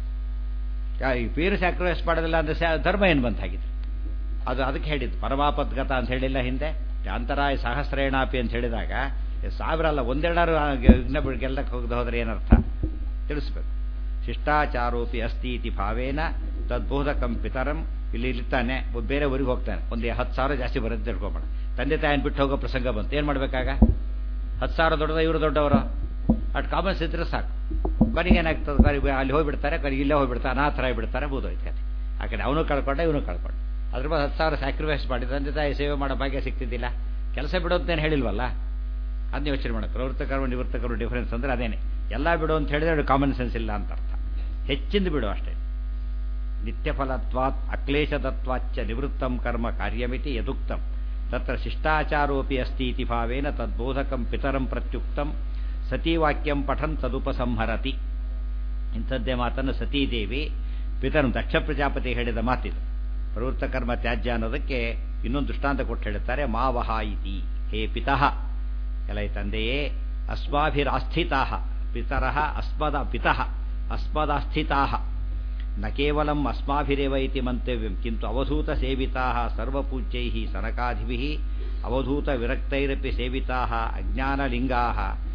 ಯಾ- ಈ ಪೀರು ಸ್ಯಾಕ್ರಿಫೈಸ್ ಮಾಡೋದಿಲ್ಲ ಅಂದರೆ ಸ್ಯಾ ಧರ್ಮ ಏನು ಬಂತಾಗಿತ್ತು ಅದು ಅದಕ್ಕೆ ಹೇಳಿದ್ದು ಪರಮಾಪದ್ಗತ ಅಂತ ಹೇಳಿಲ್ಲ ಹಿಂದೆ ಅಂತರಾಯ ಸಹಸ್ರೇಣಾಪಿ ಅಂತ ಹೇಳಿದಾಗ ಈ ಸಾವಿರ ಅಲ್ಲ ಒಂದೆರಡಾರು ವಿಘ್ನ ಗೆಲ್ಲಕ್ಕೆ ಹೋಗದೆ ಹೋದ್ರೆ ಏನರ್ಥ ತಿಳಿಸ್ಬೇಕು ಶಿಷ್ಟಾಚಾರೋಪಿ ಅಸ್ತಿ ಇತಿ ಭಾವೇನ ತದ್ಬೋಧಕಂ ಪಿತರಂ ಇಲ್ಲಿ ಇರ್ತಾನೆ ಒಬ್ಬ ಬೇರೆ ಊರಿಗೆ ಹೋಗ್ತಾನೆ ಒಂದು ಹತ್ತು ಸಾವಿರ ಜಾಸ್ತಿ ಬರುತ್ತೆ ತಿಳ್ಕೊಬೇಡ ತಂದೆ ತಾಯಿನ ಬಿಟ್ಟು ಹೋಗೋ ಪ್ರಸಂಗ ಬಂತು ಏನು ಮಾಡ್ಬೇಕಾಗ ಹತ್ತು ಸಾವಿರ ದೊಡ್ಡದ ಇವರು ದೊಡ್ಡವರು ಅಟ್ ಕಾಮನ್ಸ್ ಇದ್ರೆ ಸಾಕು ಕೊನೆಗೆ ಏನಾಗ್ತದೆ ಕೊನೆಗೆ ಅಲ್ಲಿ ಹೋಗ್ಬಿಡ್ತಾರೆ ಕೊನೆಗೆ ಇಲ್ಲೇ ಹೋಗ್ಬಿಡ್ತಾರೆ ಅನಾಥರ ಆಗಿಬಿಡ್ತಾರೆ ಬೋಧೋಯ್ತು ಕತೆ ಆ ಕಡೆ ಅವನು ಕಳ್ಕೊಂಡ ಇವನು ಕಳ್ಕೊಂಡ ಅದ್ರ ಮೇಲೆ ಹತ್ತು ಸಾವಿರ ಸ್ಯಾಕ್ರಿಫೈಸ್ ಮಾಡಿ ತಂದೆ ತಾಯಿ ಸೇವೆ ಮಾಡೋ ಭಾಗ್ಯ ಸಿಗ್ತಿದ್ದಿಲ್ಲ ಕೆಲಸ ಬಿಡೋದೇನು ಹೇಳಿಲ್ವಲ್ಲ ಅದನ್ನ ಯೋಚನೆ ಮಾಡೋದು ಪ್ರವೃತ್ತ ಕರ್ಮ ನಿವೃತ್ತ ಕರ್ಮ ಡಿಫರೆನ್ಸ್ ಅಂದ್ರೆ ಅದೇನೆ ಎಲ್ಲ ಬಿಡು ಅಂತ ಹೇಳಿದ್ರೆ ಅದು ಕಾಮನ್ ಸೆನ್ಸ್ ಇಲ್ಲ ಅಂತ ಅರ್ಥ ಹೆಚ್ಚಿಂದ ಬಿಡು ಅಷ್ಟೇ ನಿತ್ಯಫಲತ್ವಾತ್ ಅಕ್ಲೇಶದತ್ವಾಚ್ಚ ನಿವೃತ್ತಂ ಕರ್ಮ ಕಾರ್ಯಮಿತಿ ಯದುಕ್ತಂ ತತ್ರ ಶಿಷ್ಟಾಚಾರೋಪಿ ಅಸ್ತಿ ಇತಿ ಭಾವೇನ ತದ್ಬೋಧಕಂ ಪಿತರಂ ಪ್ರತ್ಯುಕ್ತಂ ಸತೀವಾಕ್ಯಂ ಪಠನ್ ತದುಪಸಂಹರತಿ ಇಂಥದ್ದೇ ಮಾತನ್ನು ಸತೀದೇವಿ ಪಿತರಂ ದಕ್ಷ ಪ್ರಜಾಪತಿ ಹೇಳಿದ ಮಾತಿದು ಪ್ರವೃತ್ತ ಕರ್ಮ ತ್ಯಾಜ್ಯ ಅನ್ನೋದಕ್ಕೆ ಇನ್ನೊಂದು ದೃಷ್ಟಾಂತ ಕೊಟ್ಟು ಹೇಳುತ್ತಾರೆ ಮಾವಹ ಇತಿ ಹೇ ಪಿತಃ ಎಲೈ ತಂದೆಯೇ ಅಸ್ಮಾಭಿರಾಸ್ಥಿತಾ ಪಿತರ ಅಸ್ಮದ ಪಿತಃ ಅಸ್ಮದಾಸ್ಥಿತಾ ನ ಕೇವಲಂ ಅಸ್ಮಾಭಿರೇವ ಇತಿ ಮಂತವ್ಯಂ ಕಿಂತು ಅವಧೂತ ಸೇವಿತಾ ಸರ್ವಪೂಜ್ಯೈ ಸನಕಾದಿಭಿ ಅವಧೂತ ವಿರಕ್ತೈರಪಿ ಸೇವಿತಾ ಅಜ್ಞಾನಲಿಂಗಾ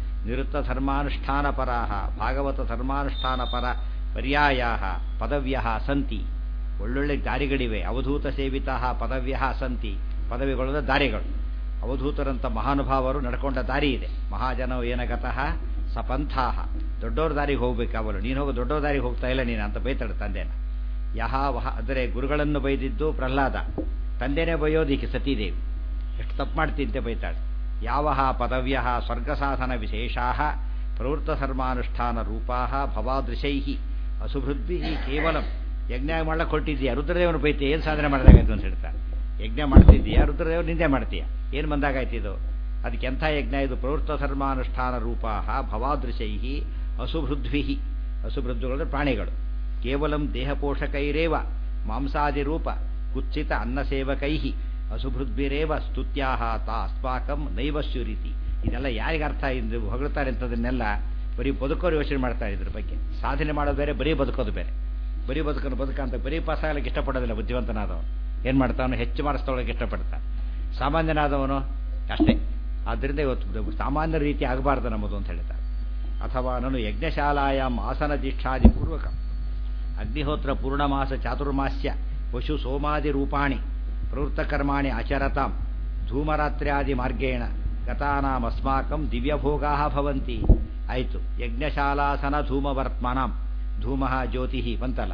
ನಿವೃತ್ತಧರ್ಮಾನುಷ್ಠಾನಪರಾ ಭಾಗವತ ಧರ್ಮಾನುಷ್ಠಾನಪರ ಪರ್ಯಾಯ ಪದವ್ಯ ಸಂತಿ ಒಳ್ಳೊಳ್ಳೆ ದಾರಿಗಳಿವೆ ಅವಧೂತ ಸೇವಿತಾ ಪದವ್ಯ ಸಂತಿ ಪದವಿಗಳು ದಾರಿಗಳು ಅವಧೂತರಂಥ ಮಹಾನುಭಾವರು ನಡ್ಕೊಂಡ ದಾರಿ ಇದೆ ಮಹಾಜನೋ ಏನಗತಃ ಸಪಂಥಾಹ ದೊಡ್ಡವ್ರ ದಾರಿಗೆ ಹೋಗ್ಬೇಕು ಅವಳು ನೀನು ಹೋಗೋ ದೊಡ್ಡವ್ರ ದಾರಿಗೆ ಹೋಗ್ತಾ ಇಲ್ಲ ನೀನು ಅಂತ ಬೈತಾಳೆ ತಂದೆನ ಯಹ ವಹ ಅಂದರೆ ಗುರುಗಳನ್ನು ಬೈದಿದ್ದು ಪ್ರಹ್ಲಾದ ತಂದೆನೇ ಬೈಯೋದಿಕ್ಕೆ ಸತೀದೇವಿ ಎಷ್ಟು ತಪ್ಪು ಮಾಡ್ತಿದ್ದೆ ಬೈತಾಳೆ ಯಾವ ಪದವ್ಯ ಸ್ವರ್ಗ ಸಾಧನ ವಿಶೇಷಾ ಪ್ರವೃತ್ತ ಧರ್ಮಾನುಷ್ಠಾನ ರೂಪಾ ಭವಾದೃಶೈ ಅಸುಭೃದ್ಭಿ ಕೇವಲಂ ಯಜ್ಞ ಮಾಡ್ಲಕ್ಕೆ ಕೊಟ್ಟಿದ್ದೀಯಾ ರುದ್ರದೇವನು ಬೈತಿ ಏನು ಸಾಧನೆ ಮಾಡಿದಾಗಾಯ್ತು ಅಂತ ಹೇಳ್ತಾರೆ ಯಜ್ಞ ಮಾಡ್ತಿದ್ದೀಯಾ ರುದ್ರದೇವರು ನಿಂದೆ ಮಾಡ್ತೀಯ ಏನು ಬಂದಾಗಾಯ್ತು ಇದು ಅದಕ್ಕೆ ಎಂಥ ಯಜ್ಞ ಇದು ಪ್ರವೃತ್ತ ಧರ್ಮಾನುಷ್ಠಾನ ರೂಪಾ ಭವಾದೃಶೈ ಅಸುಭೃದ್ಭಿ ಅಸುಭೃದ್ಧುಗಳು ಪ್ರಾಣಿಗಳು ಕೇವಲಂ ದೇಹಪೋಷಕೈರೇವ ಮಾಂಸಾದಿ ರೂಪ ಕುತ್ಸಿತ ಅನ್ನಸೇವಕೈ ಅಸುಭೃದ್ಭಿರೇವ ಸ್ತುತ್ಯಾ ತಾ ಅಸ್ಮಾಕಂ ನೈವಸ್ಯುರೀತಿ ಇದೆಲ್ಲ ಯಾರಿಗೆ ಅರ್ಥ ಇದ್ದು ಹೊಗಳ್ತಾರೆ ಅಂತದನ್ನೆಲ್ಲ ಬರೀ ಬದುಕೋರು ಯೋಚನೆ ಮಾಡ್ತಾ ಇದ್ರ ಬಗ್ಗೆ ಸಾಧನೆ ಮಾಡೋದು ಬೇರೆ ಬರೀ ಬದುಕೋದು ಬೇರೆ ಬರೀ ಬದುಕನ್ನು ಬದುಕಂತ ಬರೀ ಪಾಸ್ ಆಗಲಿಕ್ಕೆ ಇಷ್ಟಪಡೋದಿಲ್ಲ ಬುದ್ಧಿವಂತನಾದವನು ಏನು ಮಾಡ್ತಾವನು ಹೆಚ್ಚು ಮಾಡಿಸ್ತೊಳಗೆ ಇಷ್ಟಪಡ್ತಾನೆ ಸಾಮಾನ್ಯನಾದವನು ಅಷ್ಟೇ ಆದ್ದರಿಂದ ಇವತ್ತು ಸಾಮಾನ್ಯ ರೀತಿ ಆಗಬಾರ್ದು ನಮ್ಮದು ಅಂತ ಹೇಳ್ತಾರೆ ಅಥವಾ ನಾನು ಯಜ್ಞಶಾಲಾಯಾಮ್ ಆಸನ ದೀಕ್ಷಾದಿ ಪೂರ್ವಕ ಅಗ್ನಿಹೋತ್ರ ಪೂರ್ಣಮಾಸ ಚಾತುರ್ಮಾಸ್ಯ ಪಶು ಸೋಮಾದಿ ರೂಪಾಣಿ ಪ್ರವೃತ್ತಕರ್ಮಾಣಿ ಆಚರತಾಂ ಧೂಮರಾತ್ರ್ಯಾದಿ ಮಾರ್ಗೇಣ ಗತಾನಾಮಸ್ಮಾಕಂ ದಿವ್ಯಭೋಗಾ ಭವಂತಿ ಆಯಿತು ಯಜ್ಞಶಾಲಾಸನ ಧೂಮವರ್ತ್ಮನಾಂ ಧೂಮ ಜ್ಯೋತಿ ಬಂತಲ್ಲ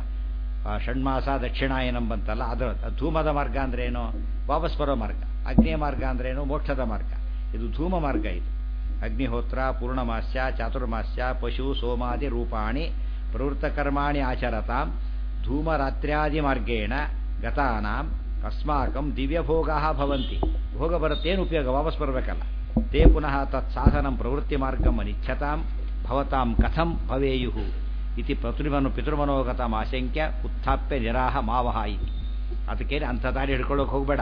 ಷಣ್ಮಾಸ ದಕ್ಷಿಣಾಯನಂ ಬಂತಲ್ಲ ಅದರ ಧೂಮದ ಮಾರ್ಗ ಅಂದ್ರೇನು ವಾಪಸ್ ಬರೋ ಮಾರ್ಗ ಅಗ್ನಿಯ ಮಾರ್ಗ ಅಂದ್ರೇನು ಮೋಕ್ಷದ ಮಾರ್ಗ ಇದು ಧೂಮ ಮಾರ್ಗ ಇದು ಅಗ್ನಿಹೋತ್ರ ಪೂರ್ಣಮಾಸ್ಯ ಚಾತುರ್ಮಾಸ್ಯ ಪಶು ಸೋಮಾದಿ ರೂಪಾಣಿ ಪ್ರವೃತ್ತಕರ್ಮಾಣಿ ಆಚರತಾಂ ಧೂಮರಾತ್ರ್ಯಾದಿ ಮಾರ್ಗೇಣ ಗತಾನಾಂ ಅಸ್ಮಾಕಂ ದಿವ್ಯಭೋಗಾ ಭವಂತಿ ಭೋಗ ಬರುತ್ತೇನು ಉಪಯೋಗ ವಾಪಸ್ ಬರಬೇಕಲ್ಲ ತೇ ಪುನಃ ತತ್ ಸಾಧನಂ ಪ್ರವೃತ್ತಿ ಮಾರ್ಗಂ ಅನಿಚ್ಛತಾಂ ಭವತಾಂ ಕಥಂ ಭವೇಯು ಇತಿ ಪ್ರತಿಮನು ಪಿತೃಮನೋಗತಂ ಆಶಂಕ್ಯ ಉತ್ಥಾಪ್ಯ ನಿರಾಹ ಮಾವಹ ಇತಿ ಅದಕ್ಕೆ ಅಂಥ ದಾರಿ ಹಿಡ್ಕೊಳ್ಳೋಕೆ ಹೋಗಬೇಡ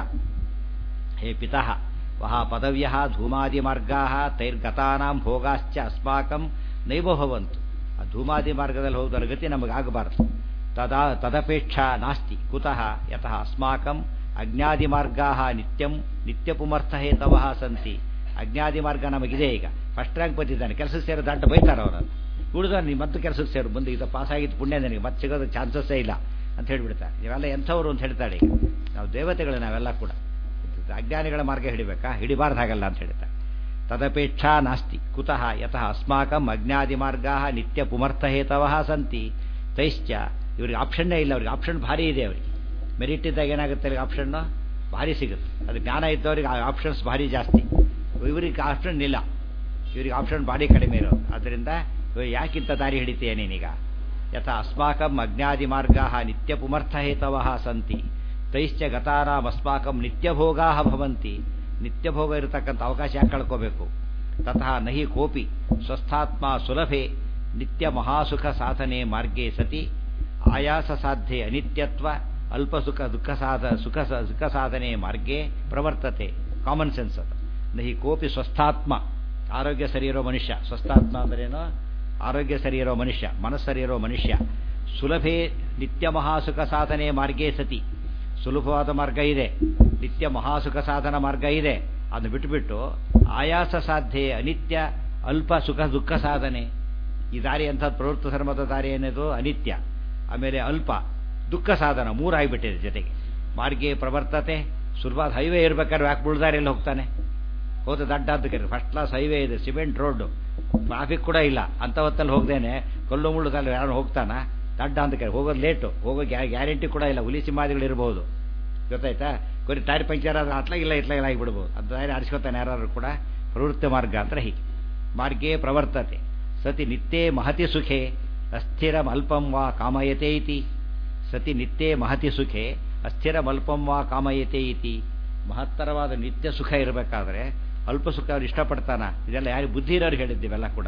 ಹೇ ಪಿತಃ ವಹ ಪದವ್ಯ ಧೂಮಾದಿ ಮಾರ್ಗಾ ತೈರ್ಗತಾನಾಂ ಭೋಗಾಶ್ಚ ಅಸ್ಮಾಕಂ ನೈವ ಭವಂತು ಆ ಧೂಮಾದಿ ಮಾರ್ಗದಲ್ಲಿ ಹೋದರ ಗತಿ ನಮಗಾಗಬಾರದು ತದಾ ತದಪೇಕ್ಷಾ ನಾಸ್ತಿ ಕುತಃ ಯತಃ ಅಸ್ಮಾಕಂ ಅಜ್ಞಾದಿ ಮಾರ್ಗಾ ನಿತ್ಯಂ ನಿತ್ಯಪುಮರ್ಥ ಹೇತವಃ ಸಂತಿ ಅಜ್ಞಾದಿ ಮಾರ್ಗ ನಮಗಿದೆ ಈಗ ಫಸ್ಟ್ ರ್ಯಾಂಕ್ ಬಂದಿದ್ದಾನೆ ಕೆಲಸಕ್ಕೆ ಸೇರೋ ದಾಟ ಬೈತಾರೆ ಅವರನ್ನು ಉಳಿದ ನೀವು ಮತ್ತೆ ಕೆಲಸಕ್ಕೆ ಸೇರು ಬಂದು ಇದು ಪಾಸ್ ಆಗಿದ್ದು ಪುಣ್ಯ ನನಗೆ ಮತ್ತೆ ಸಿಗೋದು ಚಾನ್ಸಸ್ಸೇ ಇಲ್ಲ ಅಂತ ಹೇಳಿಬಿಡ್ತಾರೆ ನೀವೆಲ್ಲ ಎಂಥವ್ರು ಅಂತ ಹೇಳ್ತಾಳೆ ಈಗ ನಾವು ದೇವತೆಗಳು ನಾವೆಲ್ಲ ಕೂಡ ಅಜ್ಞಾನಿಗಳ ಮಾರ್ಗ ಹಿಡಿಬೇಕಾ ಹಿಡಿಬಾರ್ದು ಹಾಗಲ್ಲ ಅಂತ ಹೇಳ್ತಾರೆ ತದಪೇಕ್ಷಾ ನಾಸ್ತಿ ಕುತಃ ಯತಃ ಅಸ್ಮಾಕಂ ಅಜ್ಞಾದಿ ಮಾರ್ಗಾ ನಿತ್ಯ ಪುಮರ್ಥ ಹೇತವಃ ಸಂತಿ ತೈಶ್ಚ ಇವ್ರಿಗೆ ಆಪ್ಷನ್ನೇ ಇಲ್ಲ ಅವ್ರಿಗೆ ಆಪ್ಷನ್ ಭಾರಿ ಇದೆ ಅವರಿಗೆ ಮೆರಿಟ್ ಇದ್ದಾಗ ಏನಾಗುತ್ತೆ ಅವ್ರಿಗೆ ಆಪ್ಷನ್ನು ಭಾರಿ ಸಿಗುತ್ತೆ ಅದು ಜ್ಞಾನ ಇದ್ದವ್ರಿಗೆ ಆಪ್ಷನ್ಸ್ ಭಾರಿ ಜಾಸ್ತಿ ಇವರಿಗೆ ಆಪ್ಷನ್ ಇಲ್ಲ ಇವರಿಗೆ ಆಪ್ಷನ್ ಭಾರಿ ಕಡಿಮೆ ಇರೋದು ಅದರಿಂದ ಯಾಕಿಂತ ದಾರಿ ಹಿಡಿತೀಯ ನೀನೀಗ ಯಥ ಅಸ್ಮಾಕಂ ಅಜ್ಞಾದಿ ಮಾರ್ಗಾ ನಿತ್ಯ ಪುಮರ್ಥ ಹೇತವಃ ಸಂತಿ ತೈಶ್ಚ ಗತಾನಾಂ ಅಸ್ಮಾಕಂ ನಿತ್ಯಭೋಗಾ ಭವಂತಿ ನಿತ್ಯಭೋಗ ಇರತಕ್ಕಂಥ ಅವಕಾಶ ಯಾಕೆ ಕಳ್ಕೋಬೇಕು ತತಃ ನಹಿ ಕೋಪಿ ಸ್ವಸ್ಥಾತ್ಮ ಸುಲಭೆ ನಿತ್ಯ ಮಹಾಸುಖ ಸಾಧನೆ ಮಾರ್ಗೇ ಸತಿ ಆಯಾಸ ಸಾಧ್ಯೆ ಅನಿತ್ಯತ್ವ ಅಲ್ಪ ಸುಖ ದುಃಖ ಸಾಧ ಸುಖ ಸುಖ ಸಾಧನೆ ಮಾರ್ಗೇ ಪ್ರವರ್ತತೆ ಕಾಮನ್ ಸೆನ್ಸ್ ಅದು ನಹಿ ಕೋಪಿ ಸ್ವಸ್ಥಾತ್ಮ ಆರೋಗ್ಯ ಸರಿ ಇರೋ ಮನುಷ್ಯ ಸ್ವಸ್ಥಾತ್ಮ ಅಂದ್ರೇನು ಆರೋಗ್ಯ ಸರಿ ಇರೋ ಮನುಷ್ಯ ಮನಸ್ಸು ಸರಿ ಇರೋ ಮನುಷ್ಯ ಸುಲಭೇ ನಿತ್ಯ ಮಹಾಸುಖ ಸಾಧನೆ ಮಾರ್ಗೇ ಸತಿ ಸುಲಭವಾದ ಮಾರ್ಗ ಇದೆ ನಿತ್ಯ ಮಹಾಸುಖ ಸಾಧನ ಮಾರ್ಗ ಇದೆ ಅದನ್ನು ಬಿಟ್ಟುಬಿಟ್ಟು ಆಯಾಸ ಸಾಧ್ಯ ಅನಿತ್ಯ ಅಲ್ಪ ಸುಖ ದುಃಖ ಸಾಧನೆ ಈ ದಾರಿ ಅಂಥದ್ದು ಪ್ರವೃತ್ತ ಧರ್ಮದ ದಾರಿ ಏನಿದು ಅನಿತ್ಯ ಆಮೇಲೆ ಅಲ್ಪ ದುಃಖ ಸಾಧನ ಮೂರಾಗಿಬಿಟ್ಟಿದೆ ಜೊತೆಗೆ ಮಾರ್ಗೆ ಪ್ರವರ್ತತೆ ಸುಲಭವಾದ ಹೈವೇ ಇರ್ಬೇಕಾದ್ರೆ ಯಾಕೆ ಬುಳ್ದಾರಿಯಲ್ಲಿ ಹೋಗ್ತಾನೆ ಹೋದ ದಡ್ಡ ಅಂತ ಕರೀರಿ ಫಸ್ಟ್ ಕ್ಲಾಸ್ ಹೈವೇ ಇದೆ ಸಿಮೆಂಟ್ ರೋಡು ಟ್ರಾಫಿಕ್ ಕೂಡ ಇಲ್ಲ ಅಂಥ ಹೊತ್ತಲ್ಲಿ ಹೋಗ್ದೇನೆ ಕಲ್ಲು ಮುಳ್ಳುದಲ್ಲಿ ಯಾರು ಹೋಗ್ತಾನ ದಡ್ಡ ಅಂತ ಕರಿ ಹೋಗೋದು ಲೇಟು ಹೋಗೋ ಗ್ಯಾರಂಟಿ ಕೂಡ ಇಲ್ಲ ಹುಲಿ ಸಿಂಹಾದಿಗಳು ಇರ್ಬೋದು ಗೊತ್ತಾಯ್ತಾ ಕೊರಿ ಟೈರ್ ಪಂಕ್ಚರ್ ಆದ್ರೆ ಅಟ್ಲಾಗಿಲ್ಲ ಇಟ್ಲಾಗಿಲ್ಲ ಆಗಿಬಿಡ್ಬೋದು ಅದು ದಾರಿ ಆರಿಸ್ಕೊತಾನೆ ಯಾರು ಕೂಡ ಪ್ರವೃತ್ತಿ ಮಾರ್ಗ ಅಂತ ಹೀಗೆ ಮಾರ್ಗೇ ಪ್ರವರ್ತತೆ ಸತಿ ನಿತ್ಯೇ ಮಹತಿ ಸುಖೆ ಅಸ್ಥಿರಂ ಅಲ್ಪಂ ವಾ ಕಾಮಯತೆ ಇತಿ ಸತಿ ನಿತ್ಯೇ ಮಹತಿ ಸುಖೆ ಅಸ್ಥಿರಂ ಅಲ್ಪಂ ವಾ ಕಾಮಯತೆ ಇತಿ ಮಹತ್ತರವಾದ ನಿತ್ಯ ಸುಖ ಇರಬೇಕಾದ್ರೆ ಅಲ್ಪ ಸುಖ ಅವ್ರು ಇಷ್ಟಪಡ್ತಾನ ಇದೆಲ್ಲ ಯಾರು ಬುದ್ಧಿ ಇರೋರು ಹೇಳಿದ್ದೀವೆಲ್ಲ ಕೂಡ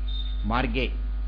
ಮಾರ್ಗೆ